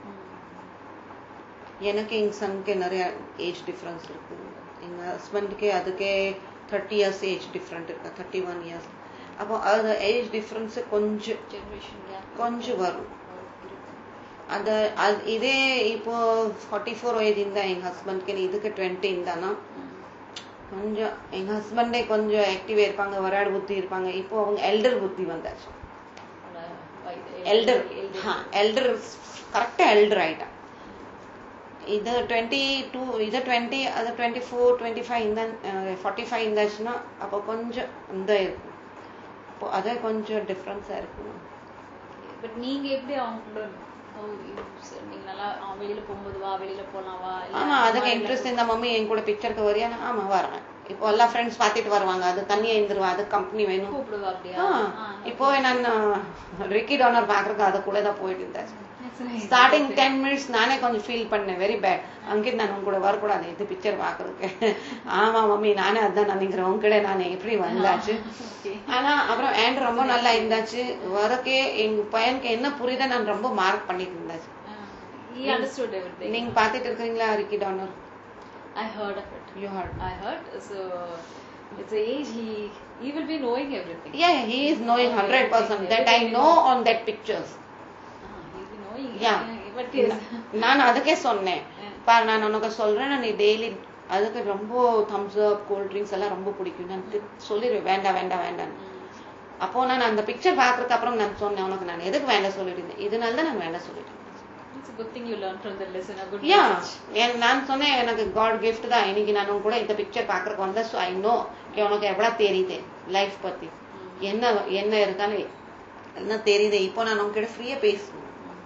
எனக்கு எங்க சனுக்கு நிறைய ஏஜ் டிஃபரன்ஸ் இருக்கு எங்க ஹஸ்பண்டுக்கு அதுக்கே தேர்ட்டி இயர்ஸ் ஏஜ் டிஃப்ரெண்ட் இருக்கு தேர்ட்டி ஒன் இயர்ஸ் அப்போ அது ஏஜ் டிஃபரன்ஸ் கொஞ்சம் ஜெனரேஷன் கேப் கொஞ்சம் வரும் அந்த அது இதே இப்போ ஃபார்ட்டி ஃபோர் ஏஜ் இருந்தா எங்க ஹஸ்பண்ட்க்கு இதுக்கு டுவெண்ட்டி இருந்தானா கொஞ்சம் எங்க ஹஸ்பண்டே கொஞ்சம் ஆக்டிவா இருப்பாங்க வராடு புத்தி இருப்பாங்க இப்போ அவங்க எல்டர் புத்தி வந்தாச்சு எல்டர் எல்டர் கரெக்டா எல்டர் ஆயிட்டான் இது டுவெண்ட்டி டூ இது டுவெண்ட்டி அது டுவெண்ட்டி ஃபோர் டுவெண்ட்டி ஃபைவ் இந்த ஃபார்ட்டி ஃபைவ் இருந்தாச்சுன்னா அப்போ கொஞ்சம் இந்த இருக்கும் இப்போ அதே கொஞ்சம் டிஃப்ரென்ஸா இருக்கும் பட் நீங்க எப்படி அவங்களோட ஓ, இது சரி, நீங்க நல்லா அவன் வெளியில போகும்போது வா வெளியில போலாம் வா இல்ல ஆமா அதுக்கு அம்மா இன்ட்ரெஸ்ட் இந்த மம்மி என் கூட பிக்சருக்கு வரியா ஆமா வரேன் இப்போ எல்லா ஃப்ரெண்ட்ஸ் பார்த்துட்டு வருவாங்க அது தனியா இருந்துருவா அது கம்பெனி வேணும் கூப்பிடுவா அப்படியா ஆ, ஆ, இப்போ நான் ரிக்கி டோனர் பாக்குறதுக்கு அது கூட தான் போயிட்டு இருந்தேன் ஸ்டார்டிங் டென் மினிட்ஸ் நானே கொஞ்சம் ஃபீல் பண்ணேன் வெரி பேட் அங்கிட்டு நான் உங்க கூட வரக்கூடாது இது பிக்சர் பாக்குறதுக்கு ஆமா மம்மி நானே அதான் நினைக்கிறேன் உங்ககிட்ட நான் எப்படி வந்தாச்சு Okay. ஆனா அப்புறம் ஆண்ட் ரொம்ப நல்லா இருந்தாச்சு வரக்கே எங்க பையனுக்கு என்ன புரியுதோ நான் ரொம்ப மார்க் பண்ணிட்டு இருந்தாச்சு Uh, he understood everything. நீங்க பாத்துட்டு இருக்கீங்களா Ricky Tanner I heard of it. You heard I heard. So it's a age he he will be knowing everything. Yeah, he is knowing hundred percent that I know on that pictures. Ah, he'll be knowing. Yeah. But yes. நான் அதுக்கே சொன்னேன் Yeah. பாரு நான் உனக்கு சொல்றேன் நீ daily அதுக்கு ரொம்ப தம்ஸ் அப் கூல் ட்ரிங்க்ஸ் எல்லாம் ரொம்ப பிடிக்கும் நான் தி- சொல்லிடுவேன் வேண்டாம் வேண்டாம் வேண்டாம் அப்போ நான் அந்த பிக்சர் பாக்குறதுக்கு அப்புறம் நான் சொன்னேன் உனக்கு நான் எதுக்கு வேண்டாம் சொல்லிட்டு இதனால தான் நான் வேண்டாம் சொல்லிட்டேன் It's a good thing you learned from the lesson. A good yeah message. நான் சொன்னேன் எனக்கு காட் கிஃப்ட் தான் இன்னைக்கு நான் உன் கூட இந்த பிக்சர் பாக்குறதுக்கு வந்தா ஸோ ஐ நோ உனக்கு எவ்வளவு தெரியுது லைஃப் பத்தி என்ன என்ன இருக்கான்னு என்ன தெரியுது இப்போ நான் உங்ககிட்ட ஃப்ரீயா பேசணும்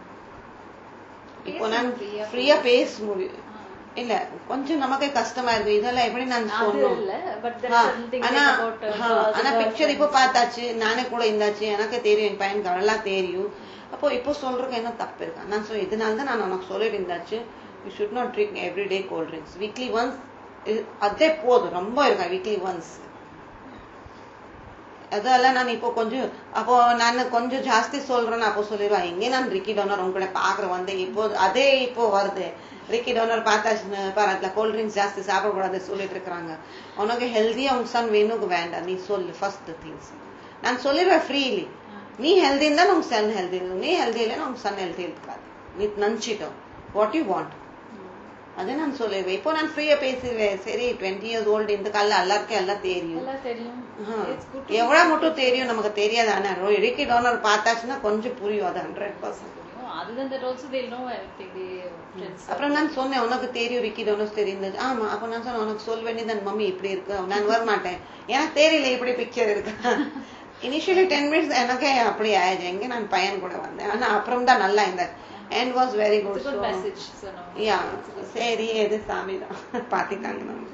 இப்போ நான் பேசணும், free-ஆ ஃப்ரீயா பேச முடியும் Ah. இல்ல கொஞ்சம் நமக்கு கஷ்டமா இருக்கு இதெல்லாம் எப்படி நான் அது சொல்லணும் இல்ல but there ah, are certain things ஆனா like about uh, ah, girls, ஆனா girls பிக்சர் இப்போ friends. பார்த்தாச்சு நானே கூட இருந்தாச்சு எனக்கு தெரியும் என் பையனுக்கு அதெல்லாம் தெரியும் அப்போ இப்போ சொல்றதுக்கு என்ன தப்பு இருக்கா நான் சொல் இதனால தான் நான் உனக்கு சொல்லிட்டு இருந்தாச்சு you should not drink every day cold drinks weekly once அதே போதும் ரொம்ப இருக்கா வீக்லி ஒன்ஸ் அதெல்லாம் நான் இப்போ கொஞ்சம் அப்போ நான் கொஞ்சம் ஜாஸ்தி சொல்றேன்னு அப்போ சொல்லிடுவேன் எங்கே நான் ரிக்கி டோனர் உங்க கூட பாக்குறேன் வந்து இப்போ அதே இப்போ வருது ரிக்கி டோனர் பார்த்தாச்சுன்னு பாரு அதுல கோல்ட் ட்ரிங்க்ஸ் ஜாஸ்தி சாப்பிடக்கூடாது சொல்லிட்டு இருக்கிறாங்க உனக்கு ஹெல்தியா உங்க சன் வேணும் வேண்டாம் நீ சொல்லு ஃபர்ஸ்ட் திங்ஸ் நான் சொல்லிடுவேன் ஃப்ரீலி நீ ஹெல்தி இருந்தா உங்க சன் ஹெல்தி இருக்கும் நீ ஹெல்தி இல்லைன்னா உங்க சன் ஹெல்தி இருக்காது நீ நினச்சிட்டோம் வாட் யூ வாண்ட் அதை நான் சொல்லிடுவேன் இப்போ நான் ஃப்ரீயா பேசிடுவேன் சரி டுவெண்ட்டி இயர்ஸ் ஓல்டு இந்த காலில் எல்லாருக்கும் எல்லாம் தெரியும் எல்லாம் தெரியும் ஆஹா. It's good to எவ்வளவு மட்டும் தெரியும் நமக்கு தெரியாது ஆனா இடுக்கி டோனர் பார்த்தாச்சுன்னா கொஞ்சம் புரியும் அது hundred percent know. Other than that also they'll know everything. They friends. அப்புறம் நான் சொன்னேன் உனக்கு தெரியும் ரிக்கி டோனஸ் தெரிந்தது ஆமா அப்ப நான் சொன்னேன் உனக்கு சொல்ல வேண்டியது மம்மி இப்படி இருக்கு நான் வர மாட்டேன் எனக்கு தெரியல இப்படி பிக்சர் இருக்கு இனிஷியலி டென் மினிட்ஸ் எனக்கே அப்படி ஆயிடுச்சு எங்க நான் பையன் கூட வந்தேன் ஆனா அப்புறம் தான் நல்லா இருந்தேன் and was very It's a good good message. So no. Yeah It's a good சரி எது சாமி தான் பாத்திட்டாங்க நம்ம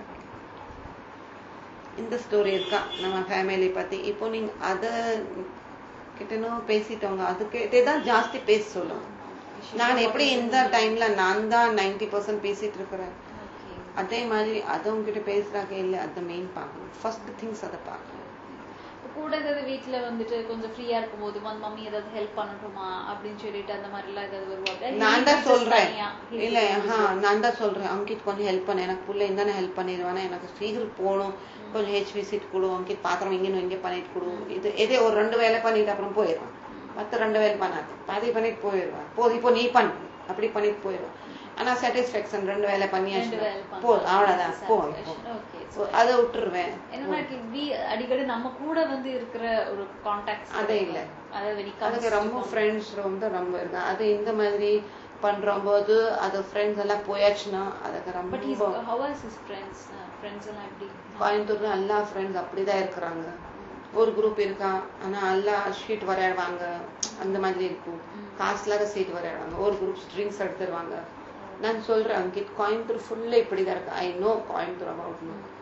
இந்த ஸ்டோரி இருக்கா நம்ம ஃபேமிலி பத்தி இப்போ நீங்க அத கிட்டனும் பேசிட்டோங்க அதுக்கிட்டே தான் ஜாஸ்தி பேச சொல்லும் நான் எப்படி இந்த டைம்ல நான் தான் நைன்டி பர்சன்ட் பேசிட்டு இருக்கிறேன் Okay. அதே மாதிரி அது உங்ககிட்ட பேசுறாங்க இல்ல அதை மெயின் பார்க்கணும் ஃபர்ஸ்ட் திங்ஸ் அதை பார்க்கணும் இப்ப கூட ஏதாவது வீட்ல வந்துட்டு கொஞ்சம் ஃப்ரீயா இருக்கும்போது வந்து மம்மி ஏதாவது ஹெல்ப் பண்ணட்டுமா அப்படின்னு சொல்லிட்டு அந்த மாதிரி எல்லாம் ஏதாவது வருவாங்க நான் தான் He just சொல்றேன் தனியா. He இல்ல just ஆ, நான் தான் சொல்றேன் அங்கிட் கொஞ்சம் ஹெல்ப் பண்ண எனக்கு புள்ள இருந்தானே ஹெல்ப் பண்ணிடுவானே எனக்கு சீக்கிரம் போகணும் கொஞ்சம் ஹெச்வி சீட் கொடு அங்கிட் பாத்திரம் இங்கே இங்கே பண்ணிட்டு கொடு இது இதே ஒரு ரெண்டு வேலை பண்ணிட்டு அப்புறம் போயிடுவான் மத்த ரெண்டு வேலை பண்ணாது பாதி பண்ணிட்டு போயிடுவான் போதும் இப்போ நீ பண்ணு அப்படி பண்ணிட்டு போயிடுவான் ஆனா சாட்டிஸ்ஃபேக்ஷன் ரெண்டு வேலை ரெண்டு பண்ணியாச்சு வேலை பண்ணா போதும் அவ்வளவுதான் போ satisfaction. Okay. So, போ. அதை விட்டுருவேன் என்னன்னா we அடிக்கடி நம்ம கூட வந்து இருக்கிற ஒரு கான்டாக்ட் அதே இல்ல. அதாவது when it comes அதுக்கு to ரொம்ப com- ஃப்ரெண்ட்ஸ் ரொம்ப ரொம்ப இருக்கு அது இந்த மாதிரி பண்றம்போது அது ஃப்ரெண்ட்ஸ் எல்லாம் போயாச்சுன்னா அதுக்கு but he's ரொம்ப how is his friends uh, friends எல்லாம் எப்படி கோயம்புத்தூர்ல எல்லா ஃப்ரெண்ட்ஸ் அப்படிதான் இருக்கிறாங்க ஒரு குரூப் இருக்கா ஆனா எல்லா ஷீட் விளையாடுவாங்க அந்த மாதிரி இருக்கும் காசுலாக சீட் விளையாடுவாங்க ஒரு குரூப் ட்ரிங்க்ஸ் எடுத்துருவாங்க நான் சொல்றேன் அங்கிட் கோயம்புத்தூர் ஃபுல்லா இப்படிதான் இருக்கு ஐ நோ கோயம்புத்தூர் அபவுட்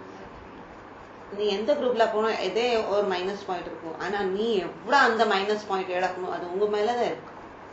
நீ எந்த குரூப்ல போனோம் எதே ஒரு மைனஸ் பாயிண்ட் இருக்கும் ஆனா நீ எவ்வளவு அந்த மைனஸ் பாயிண்ட் இழக்கணும் அது உங்க மேலதான் இருக்கு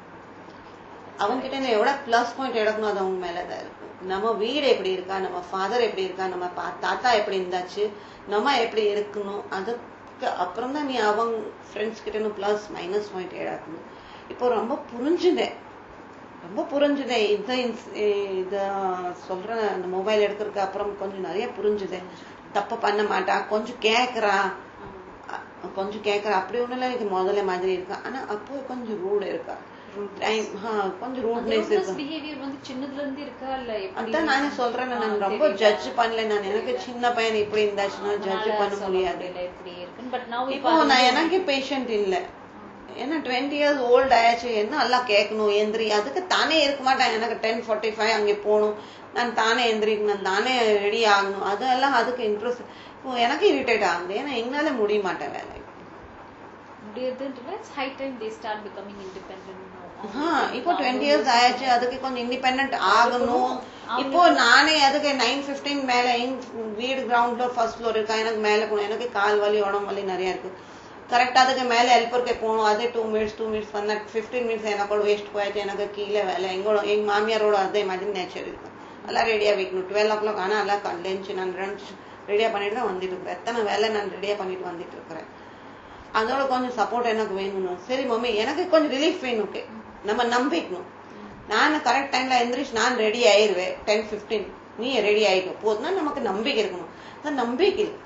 அவங்க கிட்ட நீ எவ்வளவு பிளஸ் பாயிண்ட் எடுக்கணும் அது அவங்க மேலதான் இருக்கு நம்ம வீடு எப்படி இருக்கா நம்ம ஃபாதர் எப்படி இருக்கா நம்ம பா- தாத்தா எப்படி இருந்தாச்சு நம்ம எப்படி இருக்கணும் அதுக்கு அப்புறம் தான் நீ அவங்க ஃப்ரெண்ட்ஸ் கிட்ட பிளஸ் மைனஸ் பாயிண்ட் எடுக்கணும் இப்போ ரொம்ப புரிஞ்சுதேன் ரொம்ப புரிஞ்சுதேன் இதை இத சொல்றேன் அந்த மொபைல் எடுக்கிறதுக்கு அப்புறம் கொஞ்சம் நிறைய புரிஞ்சுதேன் தப்பு பண்ண மாட்டா கொஞ்சம் கேக்குறா அ- கொஞ்சம் கேக்குறா அப்படி ஒண்ணுல எனக்கு முதல்ல மாதிரி இருக்கா ஆனா அப்போ கொஞ்சம் ரூட் இருக்கா டைம் கொஞ்சம் ரூட்னஸ் இருக்கு பிஹேவியர் வந்து சின்னதுல இருந்து இருக்கா இல்ல எப்படி அதான் நானே சொல்றேன் நான் ஆ, ரொம்ப தெரியல. ஜட்ஜ் பண்ணல நான் எனக்கு சின்ன பையன் இப்படி இருந்தாச்சுன்னா ஜட்ஜ் அதனால பண்ண சொல்ல முடியாது முடியல எப்படி இருக்குன்னு பட் now இப்போ நான் எனக்கு பேஷண்ட் இல்ல ஏன்னா டுவெண்ட்டி இயர்ஸ் ஓல்ட் ஆயாச்சு என்ன எல்லாம் கேட்கணும் எந்திரி அதுக்கு தானே இருக்க மாட்டேன் எனக்கு டென் ஃபார்ட்டி ஃபைவ் அங்கே போகணும் நான் தானே எந்திரிக்கணும் தானே ரெடி ஆகணும் அதெல்லாம் அதுக்கு இன்ட்ரெஸ்ட் இப்போ எனக்கு இரிட்டேட் ஆகுது ஏன்னா எங்களால முடிய மாட்டேன் வேலை முடியாதுன்றதுல it's high time they start becoming independent ah, இப்போ டுவெண்ட்டி இயர்ஸ் ஆயாச்சு அதுக்கு கொஞ்சம் இண்டிபெண்ட் ஆகணும் இப்போ நானே அதுக்கு நைன் பிப்டீன் மேல எங்க வீடு கிரவுண்ட் ஃப்ளோர் ஃபர்ஸ்ட் ஃப்ளோர் இருக்கா எனக்கு மேல போகணும் எனக்கு கால் வலி உடம்பு வலி நிறைய இருக்கு கரெக்டாக அதுக்கு மேலே ஹெல்ப்பருக்கு போகணும் அதே டூ மினிட்ஸ் டூ மினிட்ஸ் பண்ண ஃபிஃப்டீன் மினிட்ஸ் எனக்கோட வேஸ்ட் போயாச்சு எனக்கு கீழே வேலை எங்களோட எங்கள் மாமியாரோட அதே மாதிரி நேச்சர் இருக்கும் எல்லாம் ரெடியாக வைக்கணும் டுவெல் ஓ கிளாக் ஆனால் எல்லாம் லஞ்ச் நான் லஞ்ச் ரெடியாக பண்ணிட்டு தான் வந்துட்டு இருக்கிறேன் எத்தனை வேலை நான் ரெடியாக பண்ணிட்டு வந்துட்டு இருக்கிறேன் அதோட கொஞ்சம் சப்போர்ட் எனக்கு வேணும் சரி மம்மி எனக்கு கொஞ்சம் ரிலீஃப் வேணும் ஓகே நம்ம நம்பிக்கணும் நான் கரெக்ட் டைம்ல எந்திரிச்சு நான் ரெடி ஆயிருவேன் டென் ஃபிஃப்டீன் நீ ரெடி ஆயிடும் போதுன்னா நமக்கு நம்பிக்கை இருக்கணும் அந்த நம்பிக்கை இல்லை.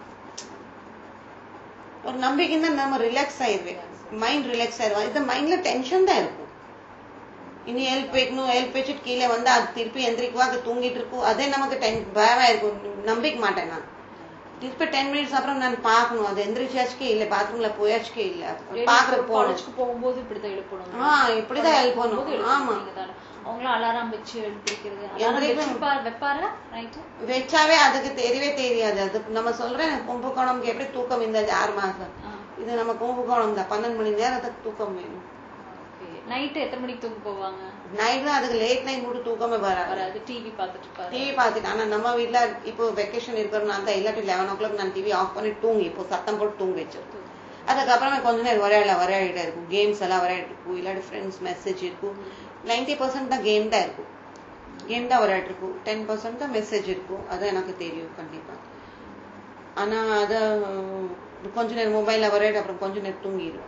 ஒரு நம்பிக்கை தான் நம்ம ரிலாக்ஸ் ஆயிருவேன் மைண்ட் ரிலாக்ஸ் ஆயிருவா இந்த மைண்ட்ல டென்ஷன் தான் இருக்கும் இனி ஹெல்ப் வைக்கணும் ஹெல்ப் வச்சுட்டு கீழே வந்து அது திருப்பி எந்திரிக்குவா அது தூங்கிட்டு இருக்கும் அதே நமக்கு டென் பயமா இருக்கும் நம்பிக்க மாட்டேன் நான் திருப்பி டென் மினிட்ஸ் அப்புறம் நான் பார்க்கணும் அது எந்திரிச்சாச்சுக்கே இல்லை பாத்ரூம்ல போயாச்சுக்கே இல்லை பாக்குற போகணும் காலேஜ்க்கு போகும்போது இப்படிதான் எழுப்பணும் ஆ, இப்படிதான் College எழுப்பணும். போகும்போது எழுப்பணும் ஆமா. நீங்க தானே. அவங்களும் அலாரம் வச்சு எழுப்பிக்கிறது அலாரம் எந்திரிப்பேன். வச்சுப்பா வைப்பாரா நைட்டு வச்சாவே அதுக்கு தெரியவே தெரியாது அது நம்ம சொல்றேன் கும்பகோணம்க்கு எப்படி தூக்கம் இருந்தது ஆறு மாசம் இது நம்ம கும்பகோணம் தான் பன்னெண்டு மணி நேரத்துக்கு தூக்கம் வேணும் நைட்டு எத்தனை மணிக்கு தூங்க போவாங்க நைட் தான் அதுக்கு லேட் நைட் மட்டும் தூக்கமே வராது வராது டிவி பார்த்துட்டு இருப்பாரு டிவி பார்த்துட்டு ஆனா நம்ம வீட்ல இப்போ வெக்கேஷன் இருக்கிறனால தான் இல்லாட்டி லெவன் ஓ கிளாக் நான் டிவி ஆஃப் பண்ணி தூங்கி இப்போ சத்தம் போட்டு தூங்க வச்சிருக்கோம் அதுக்கப்புறமே கொஞ்ச நேரம் விளையாடல விளையாடிட்டே இருக்கும் கேம்ஸ் எல்லாம் விளையாடிட்டு இருக்கும் இல்லாட்டி ஃப்ரெண்ட்ஸ் மெசேஜ் இருக்கும் நைன்டி பர்சன்ட் தான் கேம் தான் இருக்கும் கேம் தான் விளையாட்டு இருக்கும் டென் பர்சன்ட் தான் மெசேஜ் இருக்கும் அது எனக்கு தெரியும் கண்டிப்பா ஆனா அத உம், கொஞ்ச நேரம் மொபைல்ல விளையாடி அப்புறம் கொஞ்ச நேரம் தூங்கிடுவேன்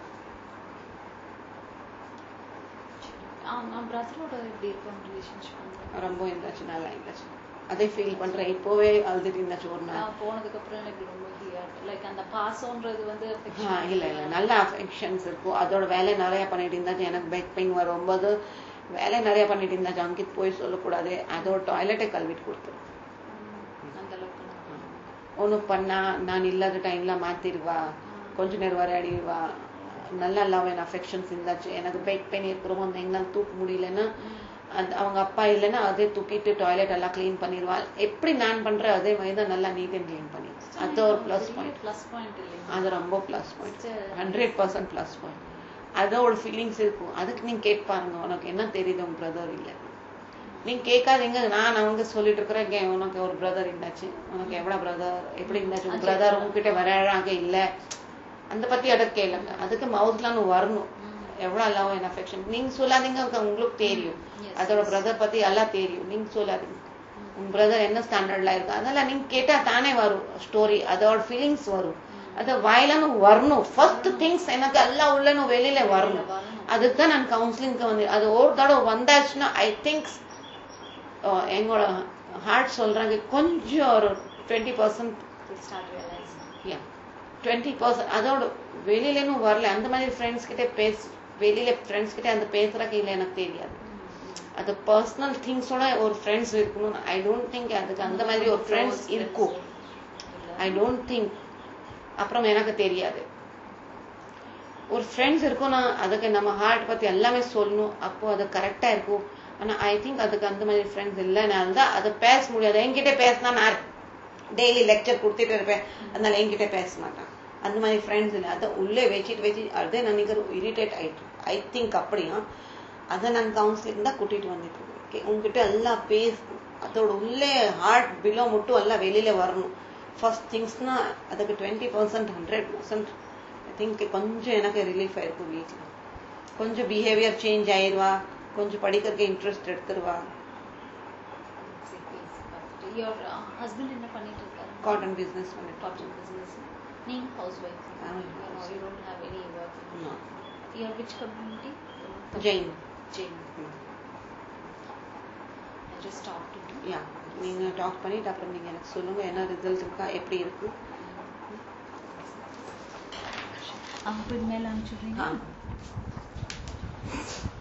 அவங்க பிரதரோட எப்படி இருக்கும் ரிலேஷன்ஷிப் ரொம்ப இருந்தாச்சு நல்லா இருந்தாச்சு அதே ஃபீல் பண்றேன் இப்போவே அழுதுட்டு இருந்தாச்சு ஒரு நாள் நான் போனதுக்கு அப்புறம் எனக்கு ரொம்ப லைக் அந்த பாசம்ன்றது வந்து ஆ, affection. இல்ல இல்ல நல்ல அஃபெக்ஷன்ஸ் இருக்கும் அதோட வேலை நிறைய பண்ணிட்டு இருந்தாச்சு எனக்கு பேக் பெயின் வரும்போது வேலை நிறைய பண்ணிட்டு இருந்தாச்சு அங்கித் போய் சொல்லக்கூடாது அதோட டாய்லெட்டை கழுவிட்டு கொடுத்துரும் ம், அந்த அளவுக்கு நான் ஒண்ணு பண்ணா நான் இல்லாத டைம்ல மாத்திடுவா கொஞ்ச நேரம் விளையாடிடுவா நல்ல லவ் அண்ட் அஃபெக்ஷன்ஸ் இருந்தாச்சு எனக்கு பேக் பெயின் இருக்கிறோம் அந்த எங்களால் தூக்க முடியலன்னா அது அவங்க அப்பா இல்லைன்னா அதே தூக்கிட்டு டாய்லெட் எல்லாம் க்ளீன் பண்ணிடுவா எப்படி நான் பண்றேன் அதே மாதிரி தான் நல்லா நீட் அண்ட் க்ளீன் பண்ணி அது ஒரு ப்ளஸ் பாயிண்ட் ப்ளஸ் பாயிண்ட் இல்லைங்க அது ரொம்ப plus point It's a- hundred percent plus point அதோட ஃபீலிங்ஸ் இருக்கும் அதுக்கு நீங்க கேட்டு பாருங்க உனக்கு என்ன தெரியுது உங்க பிரதர் இல்ல நீங்க கேட்காதீங்க நான் அவங்க சொல்லிட்டு இருக்கிறேன் "கே, உனக்கு ஒரு பிரதர் இருந்தாச்சு உனக்கு எவ்வளவு பிரதர் எப்படி இருந்தாச்சு உங்க பிரதர் உங்ககிட்ட வராங்க இல்ல அந்த பத்தி அதை கேளுங்க அதுக்கு மவுத்லாம் வரணும் எவ்வளவு லவ் அண்ட் அஃபெக்ஷன் நீங்க சொல்லாதீங்க உங்க- உங்களுக்கு தெரியும் Yes, அதோட yes. பிரதர் பத்தி எல்லாம் தெரியும் நீங்க சொல்லாதீங்க உங்க பிரதர் என்ன ஸ்டாண்டர்ட்ல இருக்கு அதெல்லாம் நீங்க கேட்டா தானே வரும் ஸ்டோரி அதோட ஃபீலிங்ஸ் வரும் அது வாயிலானு வரணும் ஃபர்ஸ்ட் திங்ஸ் எனக்கு எல்லாம் உள்ளனும் வெளியில வரணும் வரணும். அதுக்கு தான் நான் கவுன்சிலிங்க்கு வந்து அது ஒரு தடவை வந்தாச்சுன்னா ஐ திங்க்ஸ் எங்களோட ஹார்ட் சொல்றாங்க கொஞ்சம் ஒரு twenty percent start realise yeah twenty percent அதோட வெளியிலனும் வரல அந்த மாதிரி ஃப்ரெண்ட்ஸ் கிட்ட பேச வெளியில ஃப்ரெண்ட்ஸ் கிட்ட அந்த பேசுறதுக்கு இல்லை எனக்கு தெரியாது அது பர்சனல் திங்ஸோட ஒரு ஃப்ரெண்ட்ஸ் இருக்கணும் ஐ டோன்ட் திங்க் அதுக்கு அந்த மாதிரி ஒரு ஃப்ரெண்ட்ஸ் இருக்கும் ஐ டோன்ட் திங்க் அப்புறம் எனக்கு தெரியாது ஒரு ஃப்ரெண்ட்ஸ் இருக்கும்னா அதுக்கு நம்ம ஹார்ட் பத்தி எல்லாமே சொல்லணும் அப்போ அது கரெக்டா இருக்கும் ஆனா ஐ திங்க் அதுக்கு அந்த மாதிரி ஃப்ரெண்ட்ஸ் இல்லைனால தான் அதை பேச முடியாது என்கிட்ட பேசினா நான் டெய்லி லெக்சர் கொடுத்துட்டு இருப்பேன் அதனால என்கிட்ட பேச மாட்டான் அந்த மாதிரி ஃப்ரெண்ட்ஸ் இல்லை அதை உள்ளே வச்சுட்டு வச்சு அதே நினைக்கிற இரிட்டேட் ஆயிட்டு ஐ திங்க் அப்படியா அதை நான் கவுன்சிலிங் தான் கூட்டிட்டு வந்துட்டு இருக்கேன் Okay, உங்ககிட்ட எல்லாம் பேசணும் அதோட உள்ளே ஹார்ட் பிலோ மட்டும் எல்லாம் வெளியில வரணும் ஃபர்ஸ்ட் திங்ஸ்னா அதுக்கு twenty percent hundred percent I think கொஞ்சம் எனக்கு ரிலீஃப் ஆயிருக்கும் வீட்டில் கொஞ்சம் பிஹேவியர் சேஞ்ச் ஆயிடுவா கொஞ்சம் படிக்கிறதுக்கு இன்ட்ரெஸ்ட் எடுத்துருவா யுவர் ஹஸ்பண்ட் என்ன பண்ணிட்டு இருக்காரு காட்டன் பிஸ்னஸ் பண்ணிட்டு காட்டன் பிசினஸ் நீங்க housewife I'm a house you don't have any work No. Your which community Jain Jain I just talk to yeah நீங்க டாக் பண்ணிட்டு அப்புறம் நீங்க எனக்கு சொல்லுங்க என்ன ரிசல்ட் இருக்கா எப்படி இருக்கு அவங்க போய் மேல அனுப்பிச்சுடுறீங்க ஆ